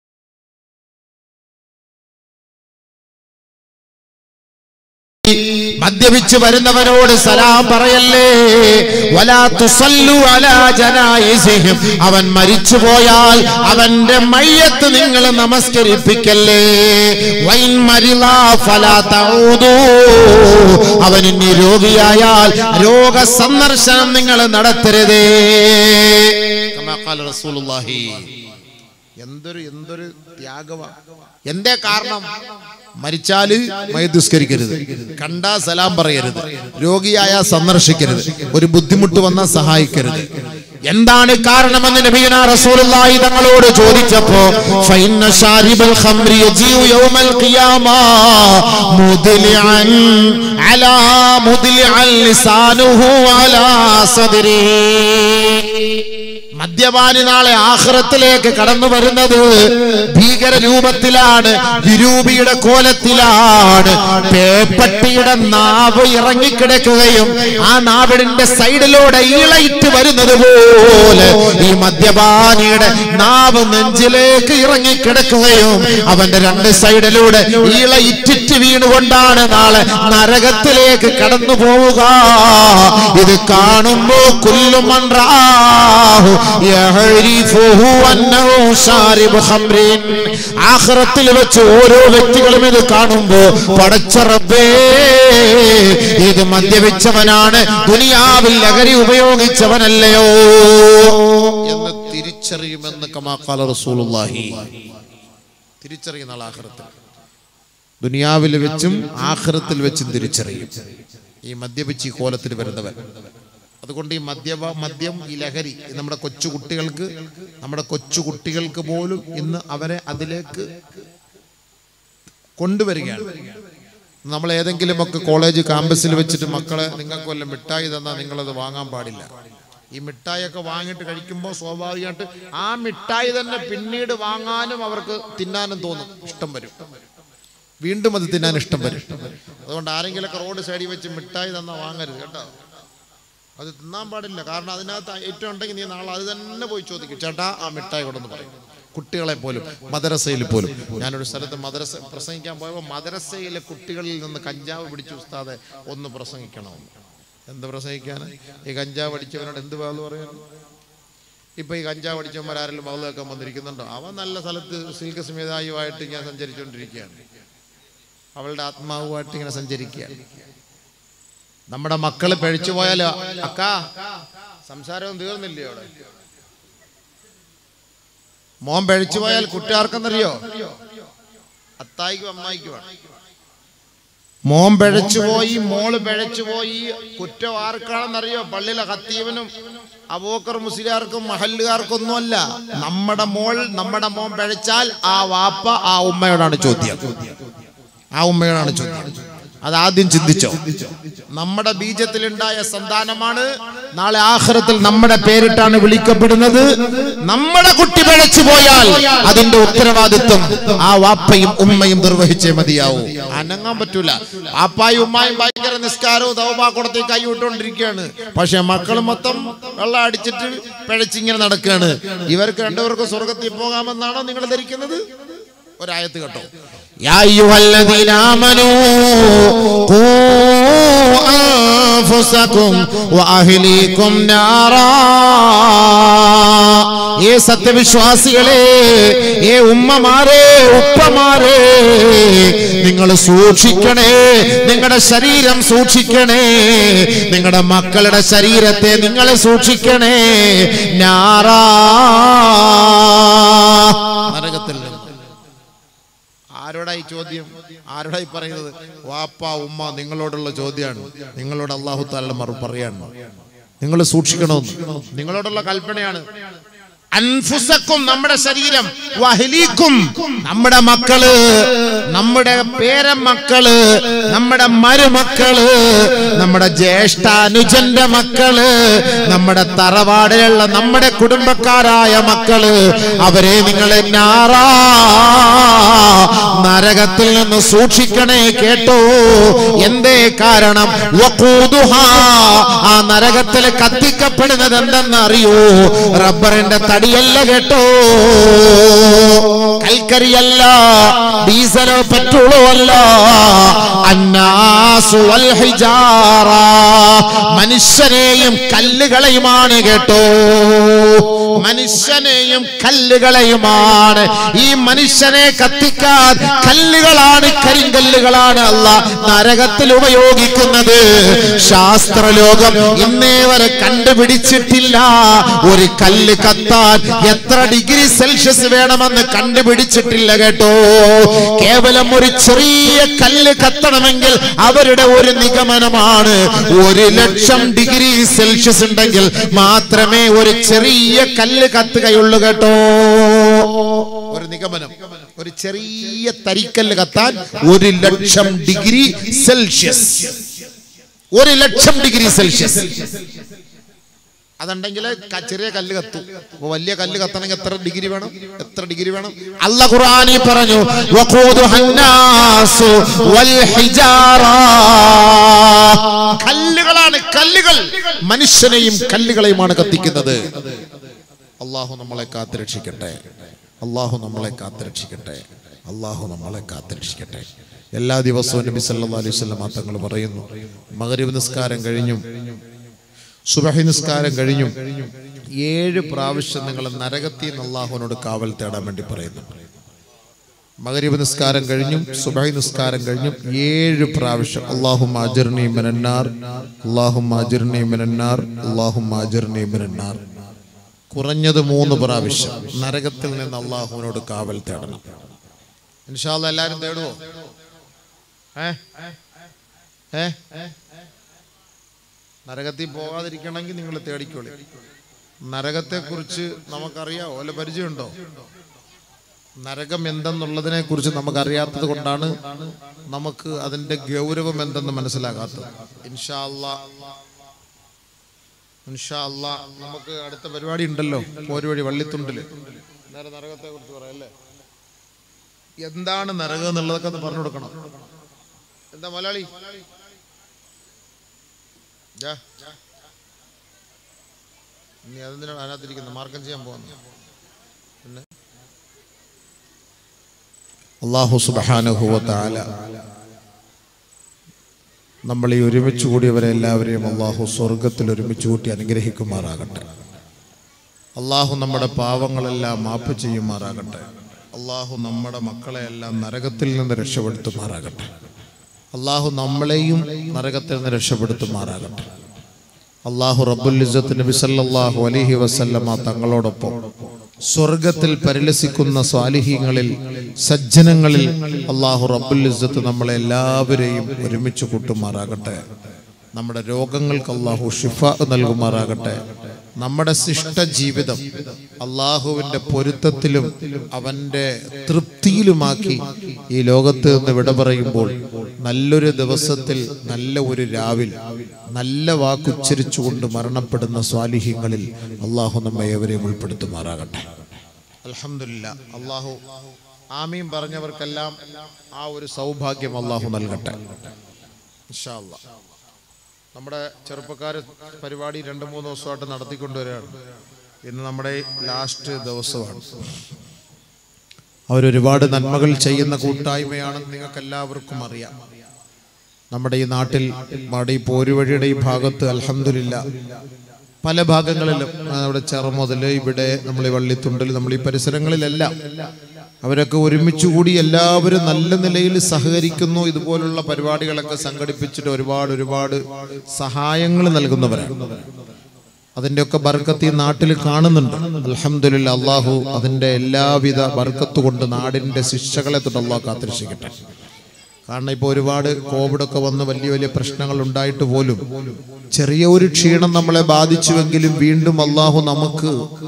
B: മദ്യപിച്ച് വരുന്നവനോട് സലാം പറയല്ലേ വലാ തുസല്ലു അലാ ജനായിസിഹിം അവൻ മരിച്ചു പോയാൽ അവന്റെ മയ്യത്ത് നിങ്ങൾ നമസ്കരിപ്പിക്കല്ലേ വൈൻ മരിളാ ഫലാ തഊദൂ അവൻ ഇനി രോഗിയായാൽ രോഗ സന്ദർശനം നിങ്ങൾ നടത്തരുതേ കമാ ഖാല റസൂലുള്ളാഹി എന്തൊരു എന്തൊരു ത്യാഗമാ എന്തേ കാരണം മരിച്ചാല് മയദുസ്കരിക്കരുത് കണ്ടാ സലാം പറയരുത് രോഗിയായ സന്ദർശിക്കരുത് ഒരു ബുദ്ധിമുട്ട് വന്നാൽ സഹായിക്കരുത് എന്താണ് കാരണമെന്ന് നബിയുന റസൂലുള്ളാഹി തങ്ങളോട് ചോദിച്ചപ്പോ ഫൈന ഷാരിബൽ ഖംറി യജീഉ യൗമൽ ഖിയാമ മുദ്ലിഅൻ അലാ മുദ്ലിഅൻ ലിസാനുഹു അലാ സദ്രിഹി മദ്യപാനി നാളെ ആഹ്റത്തിലേക്ക് കടന്നു വരുന്നത് ഭീകര രൂപത്തിലാണ് വിരൂപിയുടെ കോലത്തിലാണ് പേപ്പട്ടിയുടെ നാവ് ഇറങ്ങിക്കിടക്കുകയും ആ നാവിടിന്റെ സൈഡിലൂടെ ഇളയിട്ട് വരുന്നത് പോലെ ഈ മദ്യപാനിയുടെ നാവ് നെഞ്ചിലേക്ക് ഇറങ്ങിക്കിടക്കുകയും അവന്റെ രണ്ട് സൈഡിലൂടെ ഇളയിറ്റിറ്റ് വീണുകൊണ്ടാണ് നാളെ നരകത്തിലേക്ക് കടന്നു പോവുക ഇത് കാണുമ്പോ കുല്ലുമൺറാഹു യഹരിഫുഹു അന്നഹു ശാരിബു ഖംറിൻ ആഖിറത്തിൽ വെച്ച് ഓരോ വ്യക്തികളും ഇത് കാണുമ്പോ പടച്ച റബ്ബേ ഇത് മദ്യപിച്ചവനാണ് ദുനിയാവിൽ ലഹരി ഉപയോഗിച്ചവനല്ലയോ എന്ന് തിരിച്ചറിയുമെന്ന് കമാക്കാല റസൂലുള്ളാഹി തിരിച്ചറിയുന്ന ആൾ ആഖിറത്തിൽ ദുനിയാവിൽ വെച്ചും ആഖിറത്തിൽ വെച്ചും തിരിച്ചറിയും ഈ മദ്യപിച്ച് ഈ കോലത്തിൽ വരുന്നവൻ അതുകൊണ്ട് ഈ മദ്യപ മദ്യം ഈ ലഹരി ഈ നമ്മുടെ കൊച്ചു കുട്ടികൾക്ക് നമ്മുടെ കൊച്ചു കുട്ടികൾക്ക് പോലും ഇന്ന് അവരെ അതിലേക്ക് കൊണ്ടുവരികയാണ് നമ്മൾ ഏതെങ്കിലുമൊക്കെ കോളേജ് ക്യാമ്പസിൽ വെച്ചിട്ട് മക്കളെ നിങ്ങൾക്ക് വല്ല മിഠായി തന്നാൽ നിങ്ങളത് വാങ്ങാൻ പാടില്ല ഈ മിഠായിയൊക്കെ വാങ്ങിയിട്ട് കഴിക്കുമ്പോൾ സ്വാഭാവികമായിട്ട് ആ മിഠായി തന്നെ പിന്നീട് വാങ്ങാനും അവർക്ക് തിന്നാനും തോന്നും ഇഷ്ടം വരും വീണ്ടും അത് തിന്നാൻ ഇഷ്ടം വരും അതുകൊണ്ട് ആരെങ്കിലൊക്കെ റോഡ് സൈഡിൽ വെച്ച് മിഠായി തന്നാൽ വാങ്ങരുത് കേട്ടോ അത് തിന്നാൻ പാടില്ല കാരണം അതിനകത്ത് ഏറ്റവും ഉണ്ടെങ്കിൽ നീ നാളെ അത് തന്നെ പോയി ചോദിക്കും ചേട്ടാ ആ മിഠായി കൊണ്ടെന്ന് പറയും കുട്ടികളെ പോലും മദ്രസയിൽ പോലും ഞാനൊരു സ്ഥലത്ത് മദ്രസ പ്രസംഗിക്കാൻ പോയപ്പോൾ മദ്രസയിലെ കുട്ടികളിൽ നിന്ന് കഞ്ചാവ് പിടിച്ചു ഉസ്താദെ ഒന്ന് പ്രസംഗിക്കണമെന്ന് എന്ത് പ്രസംഗിക്കാൻ ഈ കഞ്ചാവ് അടിച്ചവനോട് എന്ത് ബാധ പറയാൻ ഇപ്പൊ ഈ കഞ്ചാവ് അടിച്ചവന്മാർ ആരെങ്കിലും ബാധ വെക്കാൻ വന്നിരിക്കുന്നുണ്ടോ അവൻ നല്ല സ്ഥലത്ത് സിൽക്ക് സ്മിതായുമായിട്ട് ഇങ്ങനെ സഞ്ചരിച്ചുകൊണ്ടിരിക്കുകയാണ് അവളുടെ ആത്മാവുമായിട്ട് ഇങ്ങനെ സഞ്ചരിക്കുകയാണ് നമ്മുടെ മക്കള് പഴിച്ചു പോയാലോ അക്കാ സംസാരവും തീർന്നില്ലയോ അവിടെ മോൻ പഴിച്ചു പോയാൽ കുട്ടിയാർക്കെന്നറിയോ അത്തായിക്കും അമ്മായിക്കുമാണ് മോൻ പിഴച്ചു പോയി മോള് പിഴച്ചു പോയി കുറ്റം ആർക്കാണെന്നറിയോ പള്ളിയിലെ ഹത്തീവനും അബൂക്കർ മുസ്ലിയാർക്കും മഹല്ലുകാർക്കൊന്നുമല്ല നമ്മുടെ മോൾ നമ്മുടെ മോൻ പിഴച്ചാൽ ആ വാപ്പ ആ ഉമ്മയോടാണ് ചോദ്യം ആ ഉമ്മയോടാണ് ചോദ്യം അത് ആദ്യം ചിന്തിച്ചോ നമ്മുടെ ബീജത്തിലുണ്ടായ സന്താനമാണ് നാളെ ആഹ്റത്തിൽ നമ്മുടെ പേരിട്ടാണ് വിളിക്കപ്പെടുന്നത് നമ്മുടെ കുട്ടി പിഴച്ചു പോയാൽ അതിന്റെ ഉത്തരവാദിത്വം ആ വാപ്പയും ഉമ്മയും നിർവഹിച്ചേ മതിയാവൂ അനങ്ങാൻ പറ്റൂല വാപ്പായും ഉമ്മായും ഭയങ്കര നിസ്കാരവും ദൗബാക്കുടത്തേക്ക് കൈ വിട്ടുകൊണ്ടിരിക്കുകയാണ് പക്ഷെ മക്കൾ മൊത്തം വെള്ളം അടിച്ചിട്ട് പിഴച്ചിങ്ങനെ നടക്കുകയാണ് ഇവർക്ക് രണ്ടുപേർക്കും സ്വർഗത്തിൽ പോകാമെന്നാണോ നിങ്ങൾ ധരിക്കുന്നത് ഒരായത്ത് കേട്ടോ
A: يا أيها الذين آمنوا قوا أنفسكم وأهليكم نارا ഏ സത്യവിശ്വാസികളെ ഏ ഉമ്മമാരെ ഉപ്പമാരെ നിങ്ങൾ സൂക്ഷിക്കണേ നിങ്ങളുടെ ശരീരം സൂക്ഷിക്കണേ നിങ്ങളുടെ മക്കളുടെ ശരീരത്തെ നിങ്ങൾ സൂക്ഷിക്കണേ ഞാറാ
B: നരകത്തിൽ നിന്ന് ആരോടായി ചോദ്യം ആരോടായി പറയുന്നത് വാപ്പ ഉമ്മ നിങ്ങളോടുള്ള ചോദ്യമാണ് നിങ്ങളോട് അള്ളാഹു താല മറു പറയാണ് നിങ്ങൾ സൂക്ഷിക്കണമെന്ന് നിങ്ങളോടുള്ള കൽപ്പനയാണ്
A: അൻഫുസക്കും നമ്മുടെ ശരീരം വഹലീക്കും നമ്മുടെ മക്കള് നമ്മുടെ പേരമക്കള് നമ്മുടെ മരുമക്കള് നമ്മുടെ ജ്യേഷ്ഠ അനുജന്റെ മക്കള് നമ്മുടെ തറവാടിലുള്ള നമ്മുടെ കുടുംബക്കാരായ മക്കള് അവരെ നിങ്ങളെ നാറാ നരകത്തിൽ നിന്ന് സൂക്ഷിക്കണേ കേട്ടോ എന്തേ കാരണം വഖൂദുഹാ, ആ നരകത്തിൽ കത്തിക്കപ്പെടുന്നത് എന്തെന്ന് അറിയോ റബ്ബറിന്റെ തടിയല്ല കേട്ടോ കൽക്കരിയല്ല ഡീസലോ പെട്രോളോ അല്ല അന്നാസു വൽ ഹിജാറ മനുഷ്യനെയും കല്ലുകളെയുമാണ് കേട്ടോ മനുഷ്യനെയും കല്ലുകളെയുമാണ് ഈ മനുഷ്യനെ കത്തിക്കാൻ കല്ലുകളാണ് കരിങ്കല്ലുകളാണ് അല്ല നരകത്തിൽ ഉപയോഗിക്കുന്നത് ശാസ്ത്രലോകം ഇന്നേ വരെ കണ്ടുപിടിച്ചിട്ടില്ല ഒരു കല്ല് കത്താൻ എത്ര ഡിഗ്രി സെൽഷ്യസ് വേണമെന്ന് കണ്ടുപിടിച്ചിട്ടില്ല കേട്ടോ കേവലം ഒരു ചെറിയ കല്ല് കത്തണമെങ്കിൽ അവരുടെ ഒരു നിഗമനമാണ് ഒരു ലക്ഷം ഡിഗ്രി സെൽഷ്യസ് ഉണ്ടെങ്കിൽ മാത്രമേ ഒരു ചെറിയ കല്ല് കത്തുകയുള്ളൂ കേട്ടോ ഒരു നിഗമനം ഒരു ചെറിയ തരിക്കല്ല് കത്താൻ ഒരു ലക്ഷം ഡിഗ്രി സെൽഷ്യസ് ഒരു ലക്ഷം ഡിഗ്രി സെൽഷ്യസ് അതുണ്ടെങ്കിൽ ചെറിയ കല്ല് കത്തു അപ്പൊ വലിയ കല്ല് കത്തണമെങ്കിൽ എത്ര ഡിഗ്രി വേണം എത്ര ഡിഗ്രി വേണം അല്ല ഖുർആനി പറഞ്ഞു വഖൂദുഹൻ നാസു വൽ ഹിജാറ കല്ലുകളാണ് കല്ലുകൾ മനുഷ്യനെയും കല്ലുകളെയുമാണ് കത്തിക്കുന്നത് അള്ളാഹു നമ്മളെ കാത്തുരക്ഷിക്കട്ടെ അള്ളാഹു നമ്മളെ കാത്തുരക്ഷിക്കട്ടെ അള്ളാഹു നമ്മളെ കാത്തുരക്ഷിക്കട്ടെ എല്ലാ ദിവസവും നബി സല്ലല്ലാഹു അലൈഹി വസല്ലം തങ്ങൾ പറയുന്നു മഗ്രിബ് നിസ്കാരം കഴിഞ്ഞും സുബഹി നിസ്കാരം കഴിഞ്ഞും ഏഴ് പ്രാവശ്യം നിങ്ങൾ നരകത്തിൽ നിന്ന് അള്ളാഹുവിനോട് കാവൽ തേടാൻ വേണ്ടി പറയുന്നു മകരീബ് നിസ്കാരം കഴിഞ്ഞും സുബഹി നിസ്കാരം കഴിഞ്ഞും ഏഴ് പ്രാവശ്യം അള്ളാഹു മാജിർണി മിനന്നാർ അള്ളാഹു മാജിർണി മിനന്നാർ അള്ളാഹു മാജിർണി മിനന്നാർ കുറഞ്ഞത് മൂന്ന് പ്രാവശ്യം നരകത്തിൽ നിന്ന് അള്ളാഹുവിനോട് കാവൽ തേടണം ഇൻഷാല്ല എല്ലാരും തേടുവോ ഏ ഏ നരകത്തിൽ പോകാതിരിക്കണമെങ്കിൽ നിങ്ങൾ തേടിക്കോളി നരകത്തെ കുറിച്ച് നമുക്കറിയാവോ അല്ല പരിചയമുണ്ടോ നരകം എന്തെന്നുള്ളതിനെ കുറിച്ച് നമുക്കറിയാത്തത് കൊണ്ടാണ് നമുക്ക് അതിന്റെ ഗൗരവം എന്തെന്ന് മനസ്സിലാകാത്തത് ഇൻഷാ അല്ലാ ഇൻഷാ അല്ലാ നമുക്ക് അടുത്ത പരിപാടി ഉണ്ടല്ലോ പോരുവഴി വള്ളിത്തുണ്ടില് നേരെ നരകത്തെ കുറിച്ച് പറയല്ലേ എന്താണ് നരകം എന്നുള്ളതൊക്കെ ഒന്ന് പറഞ്ഞു കൊടുക്കണം എന്താ മലയാളി ജാ. ഇനി അതെന്തിനാണ് അതിനകത്തിരിക്കുന്നത് മാർക്കം ചെയ്യാൻ പോകുന്നു പിന്നെ അള്ളാഹു സുബാനുഭവത്താല നമ്മൾ ഈ ഒരുമിച്ച് കൂടിയവരെ എല്ലാവരെയും അള്ളാഹു സ്വർഗത്തിൽ ഒരുമിച്ച് കൂട്ടി അനുഗ്രഹിക്കുമാറാകട്ടെ അള്ളാഹു നമ്മുടെ പാവങ്ങളെല്ലാം മാപ്പ് ചെയ്യുമാറാകട്ടെ അള്ളാഹു നമ്മുടെ മക്കളെയെല്ലാം നരകത്തിൽ നിന്ന് രക്ഷപ്പെടുത്തുമാറാകട്ടെ അള്ളാഹു നമ്മളെയും നരകത്തിൽ നിന്ന് രക്ഷപ്പെടുത്തുമാറാകട്ടെ അള്ളാഹു റബ്ബുൽ ഇസ്സത്ത് നബി സല്ലല്ലാഹു അലൈഹി വസല്ലമ തങ്ങളോടൊപ്പം സ്വർഗത്തിൽ പരിലസിക്കുന്ന സ്വാലിഹീങ്ങളിൽ സജ്ജനങ്ങളിൽ അള്ളാഹു റബ്ബുൽ ഇസ്സത്ത് നമ്മളെ എല്ലാവരെയും ഒരുമിച്ച് കൂട്ടുമാറാകട്ടെ നമ്മുടെ രോഗങ്ങൾക്ക് അള്ളാഹു ഷിഫ നൽകുമാറാകട്ടെ നമ്മുടെ ശിഷ്ട ജീവിതം അള്ളാഹുവിന്റെ പൊരുത്തത്തിലും അവന്റെ തൃപ്തിയിലുമാക്കി ഈ ലോകത്ത് നിന്ന് വിട പറയുമ്പോൾ നല്ലൊരു ദിവസത്തിൽ നല്ല ഒരു രാവിൽ നല്ല വാക്കുച്ചരിച്ചുകൊണ്ട് മരണപ്പെടുന്ന സ്വാലിഹ്യങ്ങളിൽ അള്ളാഹു നമ്മെ എവരെയും ഉൾപ്പെടുത്തുമാറാകട്ടെ അൽഹംദുലില്ലാ അള്ളാഹു ആമീൻ പറഞ്ഞവർക്കെല്ലാം ആ ഒരു സൗഭാഗ്യം അള്ളാഹു നൽകട്ടെ ഇൻഷാ അല്ലാ നമ്മുടെ ചെറുപ്പക്കാർ പരിപാടി രണ്ട് മൂന്ന് ദിവസമായിട്ട് നടത്തിക്കൊണ്ടുവരികയാണ് ഇന്ന് നമ്മുടെ ലാസ്റ്റ് ദിവസമാണ് അവരൊരുപാട് നന്മകൾ ചെയ്യുന്ന കൂട്ടായ്മയാണെന്ന് നിങ്ങൾക്ക് എല്ലാവർക്കും അറിയാം നമ്മുടെ ഈ നാട്ടിൽ നമ്മുടെ ഈ പോരുവഴിയുടെ ഈ ഭാഗത്ത് അൽഹംദുലില്ല പല ഭാഗങ്ങളിലും ആ, നമ്മുടെ ചെറ മുതൽ ഇവിടെ നമ്മൾ ഈ വള്ളിത്തുണ്ടിൽ നമ്മൾ ഈ പരിസരങ്ങളിലെല്ലാം അവരൊക്കെ ഒരുമിച്ച് കൂടി എല്ലാവരും നല്ല നിലയിൽ സഹകരിക്കുന്നു ഇതുപോലുള്ള പരിപാടികളൊക്കെ സംഘടിപ്പിച്ചിട്ട് ഒരുപാട് ഒരുപാട് സഹായങ്ങൾ നൽകുന്നവരാണ് അതിൻ്റെയൊക്കെ ബർക്കത്ത് ഈ നാട്ടിൽ കാണുന്നുണ്ട് അൽഹംദുലില്ല അള്ളാഹു അതിൻ്റെ എല്ലാവിധ ബർക്കത്ത് കൊണ്ട് നാടിൻ്റെ ശിക്ഷകളെ തൊട്ട് അള്ളാഹു കാത്തിരക്ഷിക്കട്ടെ കാരണം ഇപ്പോൾ ഒരുപാട് കോവിഡൊക്കെ വന്ന് വലിയ വലിയ പ്രശ്നങ്ങൾ ഉണ്ടായിട്ട് പോലും ചെറിയ ഒരു ക്ഷീണം നമ്മളെ ബാധിച്ചുവെങ്കിലും വീണ്ടും അള്ളാഹു നമുക്ക്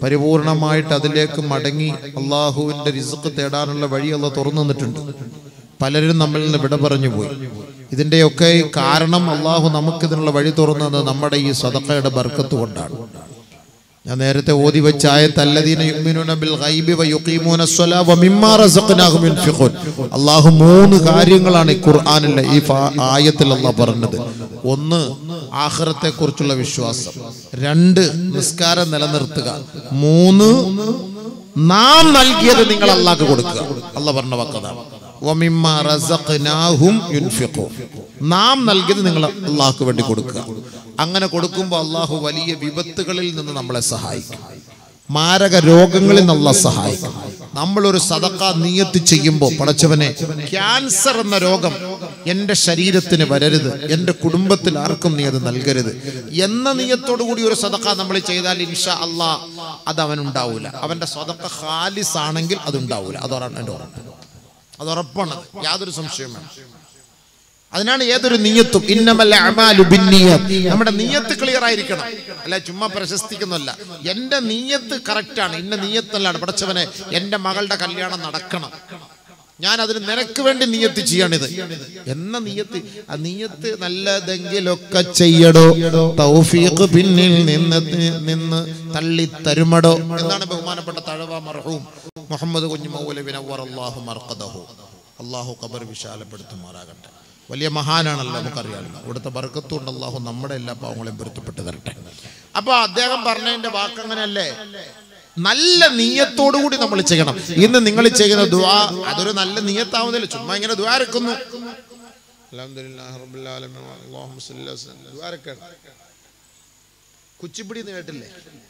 B: പരിപൂർണമായിട്ട് അതിലേക്ക് മടങ്ങി അള്ളാഹുവിന്റെ റിസ്ക് തേടാനുള്ള വഴി അല്ല തുറന്നു തന്നിട്ടുണ്ട് പലരും നമ്മളിൽ നിന്ന് വിട പറഞ്ഞു പോയി ഇതിന്റെയൊക്കെ കാരണം അള്ളാഹു നമുക്കിതിനുള്ള വഴി തുറന്നത് നമ്മുടെ ഈ സദക്കയുടെ ബർക്കത്ത് കൊണ്ടാണ് ഞാൻ നേരത്തെ ഓതി വെച്ച ആയത്ത് അല്ലദീന യുഅ്മിനൂന ബിൽ ഗൈബി വയുഖീമൂന സ്വലാ വമിമ്മാ റസഖ്നാഹും യുൻഫിഖൂൻ അല്ലാഹു മൂന്ന് കാര്യങ്ങളാണ് ഈ ഖുർആനിലെ ഈ ഫാ- ആയത്തിൽ അല്ലാഹ് പറഞ്ഞത് ഒന്ന് ആഖിറത്തെ കുറിച്ചുള്ള വിശ്വാസം രണ്ട് നിസ്കാരം നിലനിർത്തുക മൂന്ന് നാം നൽകിയത് നിങ്ങൾ അള്ളാഹ്ക്ക് കൊടുക്കുക അള്ളാഹ് പറഞ്ഞ വാക്കതാണ് വമിമ്മാ റസഖ്നാഹും യുൻഫിഖൂൻ നാം നൽകിയത് നിങ്ങൾ അള്ളാഹ്ക്ക് വേണ്ടി കൊടുക്കുക അങ്ങനെ കൊടുക്കുമ്പോൾ അള്ളാഹു വലിയ വിപത്തുകളിൽ നിന്ന് നമ്മളെ സഹായിക്കും മാരക രോഗങ്ങളിൽ നിന്ന് അള്ളാഹ് സഹായിക്കും നമ്മളൊരു സദക്ക നീയത്ത് ചെയ്യുമ്പോൾ പടച്ചവനെ ക്യാൻസർ എന്ന രോഗം എൻ്റെ ശരീരത്തിന് വരരുത് എൻ്റെ കുടുംബത്തിൽ ആർക്കും നീ അത് നൽകരുത് എന്ന നീയത്തോടു കൂടി ഒരു സദക്ക നമ്മൾ ചെയ്താൽ ഇൻഷാ അള്ളാ അത് അവനുണ്ടാവൂല അവൻ്റെ സദക്ക ഖാലിസ് ആണെങ്കിൽ അത് ഉണ്ടാവൂല അതോറാണ് എൻ്റെ ഉറപ്പ് അത് ഉറപ്പാണ് യാതൊരു സംശയവും വേണം അതിനാണ് ഏതൊരു നീയത്തും ഇന്നമല്ല അമാലു ബിന്നിയത്ത് നമ്മുടെ നീയത്ത് ക്ലിയർ ആയിരിക്കണം അല്ല ചുമ്മാ പ്രശസ്തിക്കുന്നല്ല എന്റെ നീയത്ത് കറക്റ്റ് ആണ് ഇന്ന നീയത്തല്ലാണ് പഠിച്ചവനെ എന്റെ മകളുടെ കല്യാണം നടക്കണം ഞാൻ അതിന് നിനക്ക് വേണ്ടി നീയത്ത് ചെയ്യാണിത് എന്ന നീയത്ത് ആ നീയത്ത് നല്ലതെങ്കിലൊക്കെ ചെയ്യടോ തൗഫീഖ് പിന്നിൽ നിന്ന് നിന്ന് തള്ളി തരുമടോ എന്നാണ് ബഹുമാനപ്പെട്ട തഴവ മർഹൂം മുഹമ്മദ് കുഞ്ഞു മൗലവിൻ അള്ളാഹു മർക്കദഹു അള്ളാഹു ഖബർ വിശാലപ്പെടുത്തുമാറാകട്ടെ വലിയ മഹാനാണല്ലോ നമുക്കറിയാമല്ലോ ഇവിടുത്തെ ബർക്കത്തുകൊണ്ട് അള്ളാഹു നമ്മുടെ എല്ലാ പാവങ്ങളെയും പൊരുത്തപ്പെട്ട് തരട്ടെ അപ്പൊ അദ്ദേഹം പറഞ്ഞതിന്റെ വാക്കങ്ങനല്ലേ നല്ല നീയത്തോടു കൂടി നമ്മൾ ചെയ്യണം ഇന്ന് നിങ്ങൾ ചെയ്യുന്ന ദുആ അതൊരു നല്ല നീയത്താവുന്നില്ല ചുമ്മാ ഇങ്ങനെ ദുആ ഇറക്കുന്നു അൽഹംദുലില്ലാഹി റബ്ബിൽ ആലമീൻ അല്ലാഹുമ്മ സ്വല്ലി അലാ സയ്യിദിനാ ദുആ ഇറക്കാണ് കുച്ചിപ്പിടി എന്ന് കേട്ടില്ലേ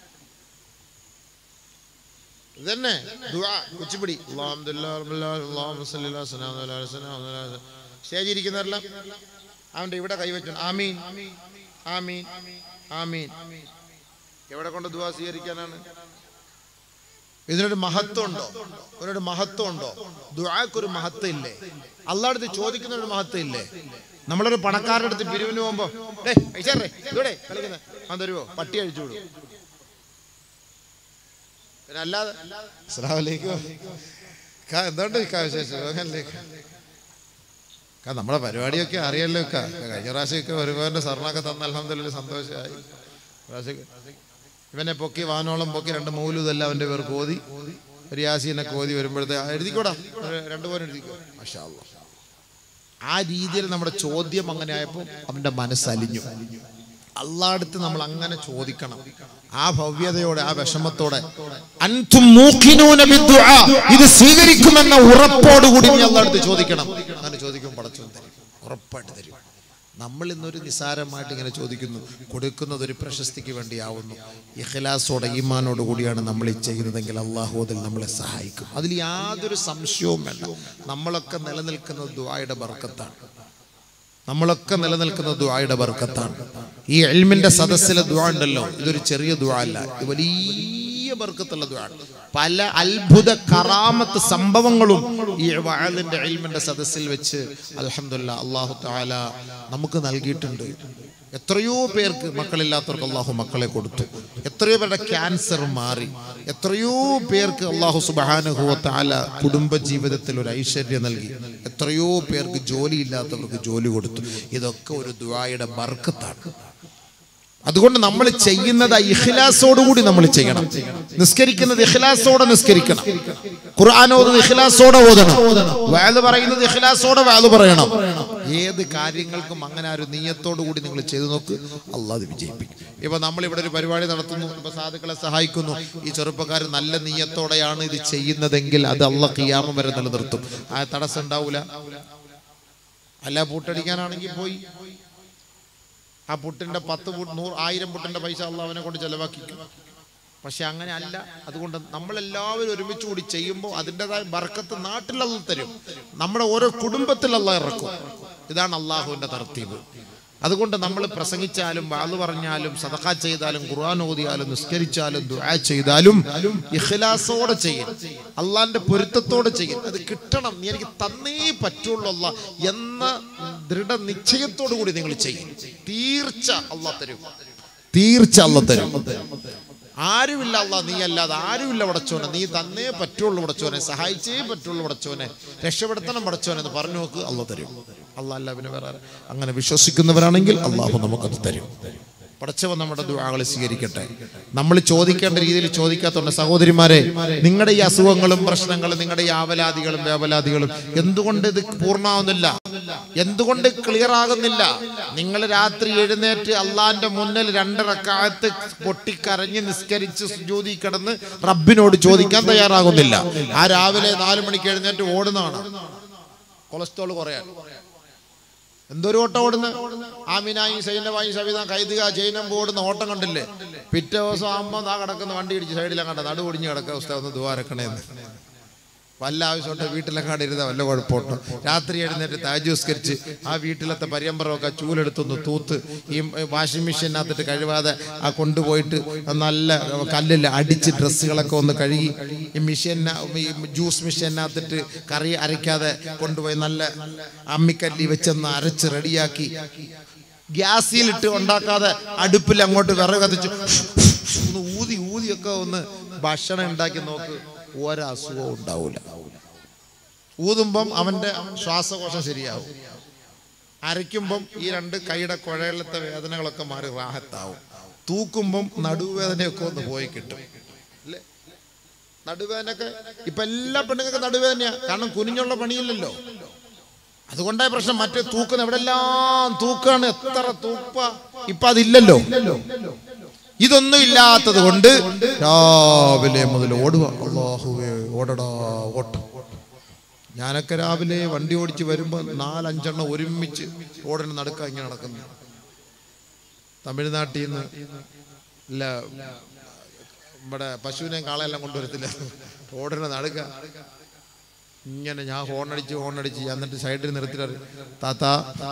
B: ഇതന്നെ ദുആ കുച്ചിപ്പിടി അൽഹംദുലില്ലാഹി റബ്ബിൽ ആലമീൻ അല്ലാഹുമ്മ സ്വല്ലി അലാ സയ്യിദിനാ സ്റ്റേജ് ഇരിക്കുന്നവരെല്ലാം അവന്റെ ഇവിടെ കൈവച്ചു ആമീൻ ആമീൻ ആമീൻ എവിടെ കൊണ്ട് ദുആ സ്വീകരിക്കാനാണ് ഇതിനൊരു മഹത്വം ഉണ്ടോ ഇതിനൊരു മഹത്വം ഉണ്ടോ ദുആക്കൊരു മഹത്വം ഇല്ലേ അള്ളാഹടുത്ത് ചോദിക്കുന്ന ഒരു മഹത്വം ഇല്ലേ നമ്മളൊരു പണക്കാരുടെ അടുത്ത് പിരിവിന് പോകുമ്പോ "ഡേയ്, പൈസ തരേ, ഇതൂടെ കളിക്കുന്നത് ആ തരുവോ പട്ടി അഴിച്ചു വിടും പിന്നെ അല്ലാതെ അസ്സലാമു അലൈക്കും കാ, എന്തുണ്ട് ഇക്കാ വിശേഷം സുഖമല്ലേ ഇക്കാ? കാ, നമ്മളെ പരിപാടിയൊക്കെ അറിയല്ലോ ഇക്കാ. കഴിഞ്ഞ പ്രാവശ്യമൊക്കെ ഒരുപാട് സ്വർണ്ണമൊക്കെ തന്ന അലഹമ്മദില്ല സന്തോഷമായി പ്രാവശ്യം ഇവനെ പൊക്കി വാനോളം പൊക്കി രണ്ട് മൂലുതെല്ലാം അവന്റെ പേർക്ക് ഓതി ഒരു യാസീനെ കോതി വരുമ്പോഴത്തെ എഴുതിക്കോടാ ഒരു രണ്ട് പോലും എഴുതിക്കോ മാഷാ അല്ലാ. ആ രീതിയിൽ നമ്മുടെ ചോദ്യം അങ്ങനെ ആയപ്പോൾ അവന്റെ മനസ്സലിഞ്ഞു അള്ളാടുത്ത് നമ്മൾ അങ്ങനെ ചോദിക്കണം ആ ഭവ്യതയോടെ ആ വിഷമത്തോടെ അൻതും മൂഖിനൂന ബിദ്ദുആ. ഇത് സ്വീകരിക്കുമെന്ന ഉറപ്പോടുകൂടി നീ അള്ളാടുത്ത് ചോദിക്കണം അങ്ങനെ ചോദിക്കുമ്പോൾ പടച്ചു തരും ഉറപ്പായിട്ട് തരും നമ്മൾ ഇന്നൊരു നിസാരമായിട്ട് ഇങ്ങനെ ചോദിക്കുന്നു കൊടുക്കുന്നത് ഒരു പ്രശസ്തിക്ക് വേണ്ടിയാവുന്നു ഇഖ്ലാസോടെ ഈമാനോട് കൂടിയാണ് നമ്മൾ ഈ ചെയ്യുന്നതെങ്കിൽ അള്ളാഹു അതിൽ നമ്മളെ സഹായിക്കും അതിൽ യാതൊരു സംശയവും വേണ്ട നമ്മളൊക്കെ നിലനിൽക്കുന്നത് ദുആയുടെ ബർക്കത്താണ് നമ്മളൊക്കെ നിലനിൽക്കുന്ന ദുആയുടെ ബർക്കത്താണ് ഈ എൽമിന്റെ സദസ്സിലെ ദുആ ഉണ്ടല്ലോ ഇതൊരു ചെറിയ ദുആ അല്ല ഇത് വലിയ ബർക്കത്തുള്ള ദുആ പല അത്ഭുത കറാമത്ത് സംഭവങ്ങളും ഈ വാഴലിന്റെ എൽമിന്റെ സദസ്സിൽ വെച്ച് അൽഹംദുലില്ലാ അള്ളാഹു താല നമുക്ക് നൽകിയിട്ടുണ്ട് എത്രയോ പേർക്ക് മക്കളില്ലാത്തവർക്ക് അള്ളാഹു മക്കളെ കൊടുത്തു എത്രയോ പേരുടെ ക്യാൻസർ മാറി എത്രയോ പേർക്ക് അള്ളാഹു സുബാനുഭവത്ത് ആല കുടുംബ ജീവിതത്തിൽ ഒരു ഐശ്വര്യം നൽകി എത്രയോ പേർക്ക് ജോലി ഇല്ലാത്തവർക്ക് ജോലി കൊടുത്തു ഇതൊക്കെ ഒരു ദുആയുടെ ബർക്കത്താണ് അതുകൊണ്ട് നമ്മൾ ചെയ്യുന്നത് ഇഖ്ലാസോടുകൂടി നമ്മൾ ചെയ്യണം നിസ്കരിക്കുന്നത് ഇഖ്ലാസോടെ നിസ്കരിക്കണം ഖുർആൻ ഓതുന്നത് ഇഖ്ലാസോടെ ഓതണം വാല് പറയുന്നത് ഇഖ്ലാസോടെ വാല് പറയണം ഏത് കാര്യങ്ങൾക്കും അങ്ങനെ ആ ഒരു നീയത്തോടു കൂടി നിങ്ങൾ ചെയ്തു നോക്ക് അള്ളാഹ് അത് വിജയിപ്പിക്കും ഇപ്പൊ നമ്മൾ ഇവിടെ ഒരു പരിപാടി നടത്തുന്നു ഇപ്പൊ സാധുക്കളെ സഹായിക്കുന്നു ഈ ചെറുപ്പക്കാർ നല്ല നീയത്തോടെയാണ് ഇത് ചെയ്യുന്നതെങ്കിൽ അത് അള്ളാഹ് കിയാമം വരെ നിലനിർത്തും ആ തടസ്സം ഉണ്ടാവൂല അല്ല പൂട്ടടിക്കാനാണെങ്കിൽ പോയി ആ പുട്ടിന്റെ പത്ത് പുട്ട് നൂറ് ആയിരം പുട്ടിന്റെ പൈസ അള്ളാഹ് അവനെ കൊണ്ട് ചെലവാക്കിക്കും പക്ഷെ അങ്ങനെ അല്ല അതുകൊണ്ട് നമ്മളെല്ലാവരും ഒരുമിച്ച് കൂടി ചെയ്യുമ്പോൾ അതിൻ്റെതായ ബർക്കത്ത് നാട്ടിലല്ല തരും നമ്മുടെ ഓരോ കുടുംബത്തിൽ അള്ളാഹ് ഇറക്കും ഇതാണ് അള്ളാഹുവിന്റെ തർത്തീവ് അതുകൊണ്ട് നമ്മൾ പ്രസംഗിച്ചാലും വാള് പറഞ്ഞാലും സദഖ ചെയ്താലും ഖുർആൻ ഓതിയാലും നിസ്കരിച്ചാലും ദുആ ചെയ്താലും ഇഖ്ലാസോടെ ചെയ്യും അള്ളാന്റെ പൊരുത്തത്തോടെ ചെയ്യും അത് കിട്ടണം നീ എനിക്ക് തന്നേ പറ്റുള്ളൂ അല്ല എന്ന ദൃഢനിശ്ചയത്തോടു കൂടി നിങ്ങൾ ചെയ്യും തീർച്ച അള്ളാഹ് തരും തീർച്ച അള്ളാഹ് തരും ആരുമില്ല അല്ല നീ അല്ലാതെ ആരുമില്ല പടച്ചോനെ നീ തന്നേ പറ്റുള്ളൂ പടച്ചോനെ സഹായിച്ചേ പറ്റുള്ളൂ പടച്ചോനെ രക്ഷപ്പെടുത്തണം പടച്ചോനെ എന്ന് പറഞ്ഞു നോക്ക് അല്ല തരും അല്ല അല്ല പിന്നെ വേറെ ആരാ? അങ്ങനെ വിശ്വസിക്കുന്നവരാണെങ്കിൽ അള്ളാഹു നമുക്കത് തരും പടച്ചവൻ നമ്മുടെ ദുആകൾ സ്വീകരിക്കട്ടെ നമ്മൾ ചോദിക്കേണ്ട രീതിയിൽ ചോദിക്കാത്തതുകൊണ്ട് സഹോദരിമാരെ നിങ്ങളുടെ ഈ അസുഖങ്ങളും പ്രശ്നങ്ങളും നിങ്ങളുടെ ഈ ആവലാദികളും വേവലാദികളും എന്തുകൊണ്ട് ഇത് പൂർണ്ണമാവുന്നില്ല എന്തുകൊണ്ട് ക്ലിയർ ആകുന്നില്ല നിങ്ങൾ രാത്രി എഴുന്നേറ്റ് അള്ളാന്റെ മുന്നിൽ രണ്ടിറക്കാലത്ത് പൊട്ടിക്കരഞ്ഞ് നിസ്കരിച്ച് സുജൂതി കിടന്ന് റബ്ബിനോട് ചോദിക്കാൻ തയ്യാറാകുന്നില്ല ആ രാവിലെ നാലു മണിക്ക് എഴുന്നേറ്റ് ഓടുന്നതാണ് കൊളസ്ട്രോൾ കുറയാൻ എന്തൊരു ഓട്ടം ഓടുന്ന ആമിനായി സൈനവായി സവിത കൈതുക ജൈനം ഓടുന്ന ഓട്ടം കണ്ടില്ലേ പിറ്റേ ദിവസം ആകുമ്പോൾ ആ കിടക്കുന്ന വണ്ടി ഇടിച്ച് സൈഡിലെ കണ്ട നടു ഒടിഞ്ഞ് കിടക്കുക ഉസ്താദ് ഒന്ന് ദ്വാരക്കണേന്ന് വല്ല ആവശ്യമുണ്ട് വീട്ടിലെങ്ങാണ്ട് ഇരുന്ന വല്ല കുഴപ്പമുണ്ടോ രാത്രി എഴുന്നേറ്റ് താജുസ്കരിച്ച് ആ വീട്ടിലത്തെ പര്യമ്പരമൊക്കെ ചൂലെടുത്തൊന്ന് തൂത്ത് ഈ വാഷിംഗ് മെഷീനകത്തിട്ട് കഴിവാതെ ആ കൊണ്ടുപോയിട്ട് നല്ല കല്ലിൽ അടിച്ച് ഡ്രസ്സുകളൊക്കെ ഒന്ന് കഴുകി ഈ മെഷീന ഈ ജ്യൂസ് മെഷീനകത്തിട്ട് കറി അരയ്ക്കാതെ കൊണ്ടുപോയി നല്ല അമ്മിക്കല്ലി വെച്ചൊന്ന് അരച്ച് റെഡിയാക്കി ഗ്യാസിലിട്ട് ഉണ്ടാക്കാതെ അടുപ്പിൽ അങ്ങോട്ട് വിറക് കത്തിച്ച് ഒന്ന് ഊതി ഊതിയൊക്കെ ഒന്ന് ഭക്ഷണം ഉണ്ടാക്കി നോക്ക് ഒരസുഖവും ഉണ്ടാവൂല ഊതുമ്പം അവന്റെ ശ്വാസകോശം ശരിയാവും അരയ്ക്കുമ്പം ഈ രണ്ട് കൈയുടെ കുഴലത്തെ വേദനകളൊക്കെ മാറി റാഹത്താവും തൂക്കുമ്പം നടുവേദനയൊക്കെ ഒന്ന് പോയി കിട്ടും അല്ലേ നടുവേദനയൊക്കെ ഇപ്പൊ എല്ലാ പെണ്ണുങ്ങൾക്ക് നടുവേദനയാ കാരണം കുനിഞ്ഞുള്ള പണിയില്ലല്ലോ അതുകൊണ്ടായ പ്രശ്നം മറ്റേ തൂക്കുന്ന എവിടെല്ലാം തൂക്കാണ് എത്ര തൂപ്പ ഇപ്പൊ അതില്ലല്ലോ ഇതൊന്നും ഇല്ലാത്തത് കൊണ്ട് രാവിലെ മുതൽ ഓടുക അള്ളാഹുവേ ഓടടാ ഓട്ടം ഞാനൊക്കെ രാവിലെ വണ്ടി ഓടിച്ച് വരുമ്പോൾ നാലഞ്ചെണ്ണം ഒരുമിച്ച് റോഡിന് നടുക്ക ഇങ്ങനെ നടക്കുന്നു തമിഴ്നാട്ടിൽ നിന്ന് ഇല്ല ഇവിടെ പശുവിനെയും കാളയെല്ലാം കൊണ്ടുവരത്തില്ല റോഡിന് നടുക്ക ഇങ്ങനെ ഞാൻ ഹോണടിച്ച് ഹോണടിച്ച് എന്നിട്ട് സൈഡിൽ നിർത്തിയിട്ട് താത്താ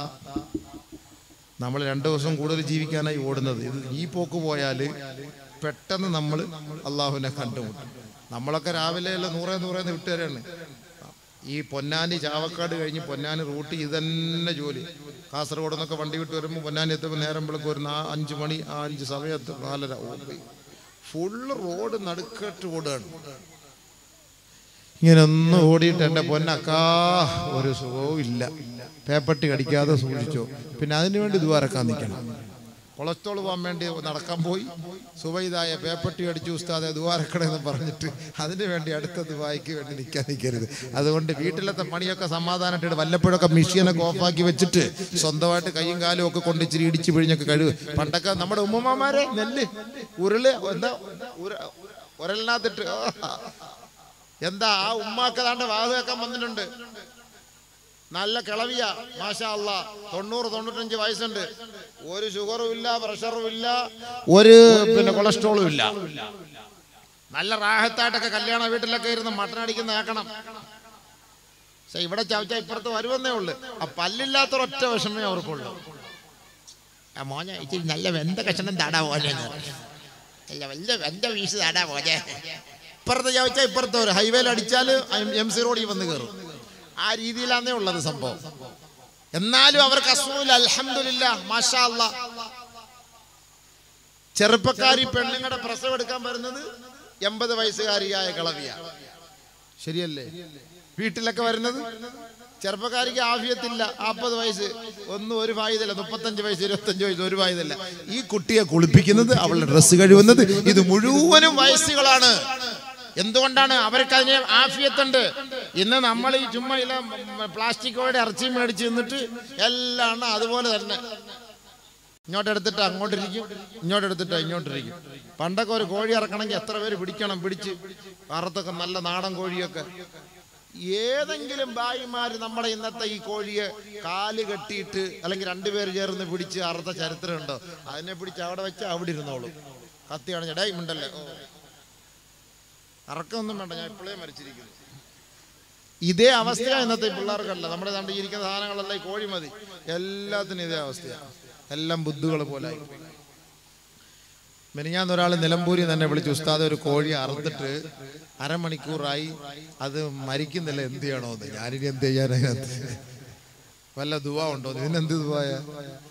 B: നമ്മൾ രണ്ട് ദിവസം കൂടുതൽ ജീവിക്കാനായി ഓടുന്നത് ഇത് ഈ പോക്ക് പോയാൽ പെട്ടെന്ന് നമ്മൾ അള്ളാഹുവിനെ കണ്ടുമുട്ടും നമ്മളൊക്കെ രാവിലെ എല്ലാം നൂറേ നൂറേന്ന് വിട്ടുതരാണ് ഈ പൊന്നാനി ചാവക്കാട് കഴിഞ്ഞ് പൊന്നാനി റൂട്ട് ഇത് തന്നെ ജോലി കാസർഗോഡ് നിന്നൊക്കെ വണ്ടി വിട്ട് വരുമ്പോൾ പൊന്നാനി എത്തുമ്പോൾ നേരം വിളക്ക് ഒരു നാ അഞ്ച് മണി ആ അഞ്ച് സമയത്ത് നാലര ഫുള്ള് റോഡ് നടുക്കട്ട് ഓടുകയാണ് ഇങ്ങനെ ഒന്ന് ഓടിയിട്ട് എൻ്റെ പൊന്നക്കാ ഒരു സുഖവും ഇല്ല പേപ്പട്ടി കടിക്കാതെ സൂക്ഷിച്ചോ പിന്നെ അതിനു വേണ്ടി ദ്വാരക്കാൻ നിൽക്കണം കൊളസ്ട്രോൾ പോകാൻ വേണ്ടി നടക്കാൻ പോയി സുബൈദായ പേപ്പട്ടി അടിച്ചു ഉസ്താദെ ദ്വാരക്കണമെന്ന് പറഞ്ഞിട്ട് അതിന് വേണ്ടി അടുത്ത ദുബായിക്ക് വേണ്ടി നിൽക്കാൻ നിൽക്കരുത് അതുകൊണ്ട് വീട്ടിലത്തെ പണിയൊക്കെ സമാധാനമായിട്ട് വല്ലപ്പോഴൊക്കെ മെഷീനൊക്കെ ഓഫാക്കി വെച്ചിട്ട് സ്വന്തമായിട്ട് കൈയും കാലും ഒക്കെ കൊണ്ട് ഇച്ചിരി ഇടിച്ച് പിഴിഞ്ഞൊക്കെ കഴിവ് പണ്ടൊക്കെ നമ്മുടെ ഉമ്മമാരെ നെല്ല് ഉരുള് എന്താ ഉര ഉരലിനകത്തിട്ട് ആ. എന്താ ആ ഉമ്മാക്ക് താണ്ട് വാത് വെക്കാൻ വന്നിട്ടുണ്ട് നല്ല കിളവിയ മാഷാ അല്ല തൊണ്ണൂറ് തൊണ്ണൂറ്റഞ്ച് വയസ്സുണ്ട് ഒരു ഷുഗറും ഇല്ല പ്രഷറും ഇല്ല ഒരു പിന്നെ കൊളസ്ട്രോളും ഇല്ല നല്ല റാഹത്തായിട്ടൊക്കെ കല്യാണ വീട്ടിലൊക്കെ ഇരുന്ന് മട്ടൻ അടിക്കുന്ന ആക്കണം പക്ഷെ ഇവിടെ ചവച്ച ഇപ്പുറത്ത് വരുമെന്നേ ഉള്ളു ആ പല്ലില്ലാത്തൊരൊറ്റ വിഷമേ അവർക്കുള്ളൂ ആ മോനെ ഇച്ചിരി നല്ല വെന്ത കഷണം താടാ മോനെ അല്ല വല്ല വെന്ത വീശ് താടാ മോനെ ഇപ്പുറത്ത് ചോദിച്ചാൽ ഇപ്പുറത്ത് ഒരു ഹൈവേയിൽ അടിച്ചാൽ എം സി റോഡിൽ വന്ന് കയറും ആ രീതിയിലാന്നേ ഉള്ളത് സംഭവം എന്നാലും അവർക്ക് അസുഖമില്ല അൽഹംദുലില്ല മാഷാ അല്ലാ ചെറുപ്പക്കാരി പെണ്ണുങ്ങളുടെ പ്രസവം എടുക്കാൻ വരുന്നത് എൺപത് വയസ്സുകാരിയായ കളവിയ ശരിയല്ലേ വീട്ടിലൊക്കെ വരുന്നത് ചെറുപ്പക്കാരിക്ക് ആഫിയത്തില്ല നാൽപ്പത് വയസ്സ് ഒന്നും ഒരു ഫായുതല്ല മുപ്പത്തഞ്ച് വയസ്സ് ഇരുപത്തഞ്ച് വയസ്സ് ഒരു ഫായുതല്ല ഈ കുട്ടിയെ കുളിപ്പിക്കുന്നത് അവളുടെ ഡ്രസ്സ് കഴിവുന്നത് ഇത് മുഴുവനും വയസ്സുകളാണ് എന്തുകൊണ്ടാണ് അവർക്ക് അതിന് ആഫിയത്തുണ്ട് ഇന്ന് നമ്മൾ ഈ ചുമ്മാ ഇല്ല പ്ലാസ്റ്റിക്കോടെ ഇറച്ചി മേടിച്ച് നിന്നിട്ട് എല്ലാം അതുപോലെ തന്നെ ഇങ്ങോട്ട് എടുത്തിട്ട് അങ്ങോട്ടിരിക്കും ഇങ്ങോട്ട് എടുത്തിട്ട് ഇങ്ങോട്ടിരിക്കും പണ്ടൊക്കെ ഒരു കോഴി ഇറക്കണമെങ്കിൽ എത്ര പേര് പിടിക്കണം പിടിച്ച് അറുത്തൊക്കെ നല്ല നാടൻ കോഴിയൊക്കെ ഏതെങ്കിലും ഭായിമാര് നമ്മുടെ ഇന്നത്തെ ഈ കോഴിയെ കാല് കെട്ടിയിട്ട് അല്ലെങ്കിൽ രണ്ടുപേര് ചേർന്ന് പിടിച്ച് അറുത്ത ചരിത്രമുണ്ടോ അതിനെ പിടിച്ച് അവിടെ വെച്ച് അവിടെ ഇരുന്നോളൂ കത്തി കാണിച്ച ഡേ ഉണ്ടല്ലേ ഓ അറക്കമൊന്നും വേണ്ട ഞാൻ ഇപ്പോഴേ മരിച്ചിരിക്കുന്നു ഇതേ അവസ്ഥയാണ് ഇന്നത്തെ ഈ പിള്ളേർക്കല്ല നമ്മുടെ കണ്ട് ഇരിക്കുന്ന സാധനങ്ങളെല്ലാം ഈ കോഴി മതി എല്ലാത്തിനും ഇതേ അവസ്ഥയാണ് എല്ലാം ബുദ്ധുകൾ പോലായി മെനിഞ്ഞാന്ന് ഒരാൾ നിലമ്പൂരി തന്നെ വിളിച്ചു ഉസ്താദ് ഒരു കോഴി അറുത്തിട്ട് അരമണിക്കൂറായി അത് മരിക്കുന്നില്ല എന്ത് ചെയ്യണോ എന്ന് ഞാനിനി എന്ത് ചെയ്യാൻ അതിനകത്ത് വല്ല ദുവ ഉണ്ടോ ഇതിനെന്ത് ദുവായ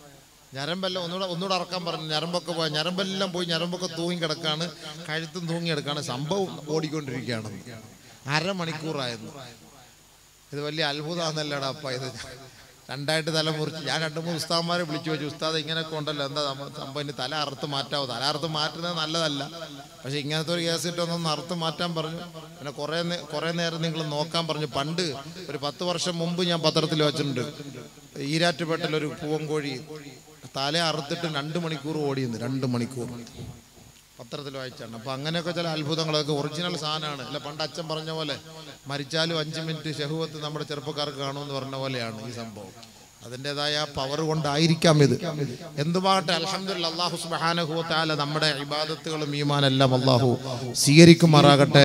B: ഞരമ്പെല്ലാം ഒന്നുകൂടെ ഒന്നുകൂടെ ഇറക്കാൻ പറഞ്ഞു ഞരമ്പൊക്കെ പോയി ഞരമ്പെല്ലാം പോയി ഞരമ്പൊക്കെ തൂങ്ങി കിടക്കാണ് കഴുത്തും തൂങ്ങി കിടക്കാണ് സംഭവം ഓടിക്കൊണ്ടിരിക്കുകയാണ് അരമണിക്കൂറായിരുന്നു ഇത് വലിയ അത്ഭുതമാണെന്നല്ലടാ അപ്പ ഇത് രണ്ടായിട്ട് തല മുറിച്ച് ഞാൻ രണ്ട് മൂന്ന് ഉസ്താദ്മാരെ വിളിച്ചു വെച്ചു ഉസ്താദ് ഇങ്ങനെയൊക്കെ ഉണ്ടല്ലോ എന്താ നമ്മ- സംഭവം ഇനി തല അറുത്ത് മാറ്റാവോ തല അറുത്ത് മാറ്റുന്നത് നല്ലതല്ല പക്ഷെ ഇങ്ങനത്തെ ഒരു കേസ് ഇട്ടൊന്നും അറുത്ത് മാറ്റാൻ പറഞ്ഞു പിന്നെ കുറേ നേ- കുറേ നേരം നിങ്ങൾ നോക്കാൻ പറഞ്ഞു പണ്ട് ഒരു പത്ത് വർഷം മുമ്പ് ഞാൻ പത്രത്തിൽ വെച്ചിട്ടുണ്ട് ഈരാറ്റുപേട്ടയിൽ ഒരു പൂവൻകോഴി തല അറുത്തിട്ട് രണ്ട് മണിക്കൂർ ഓടിയെന്ന് രണ്ട് മണിക്കൂർ പത്രത്തിൽ വായിച്ചാണ് അപ്പൊ അങ്ങനെയൊക്കെ ചില അത്ഭുതങ്ങളൊക്കെ ഒറിജിനൽ സാധനമാണ് അല്ല പണ്ട് അച്ഛൻ പറഞ്ഞ പോലെ മരിച്ചാലും അഞ്ച് മിനിറ്റ് ഷഹുവത്ത് നമ്മുടെ ചെറുപ്പക്കാർക്ക് കാണുമെന്ന് പറഞ്ഞ പോലെയാണ് ഈ സംഭവം അതിൻ്റെതായ പവർ കൊണ്ടായിരിക്കാം ഇത് എന്തുമാകട്ടെ അലഹമ്മദ് അള്ളാഹു സുബാനഹു താല നമ്മുടെ ഇബാദത്തുകളും ഈമാനെല്ലാം അള്ളാഹു സ്വീകരിക്കുമാറാകട്ടെ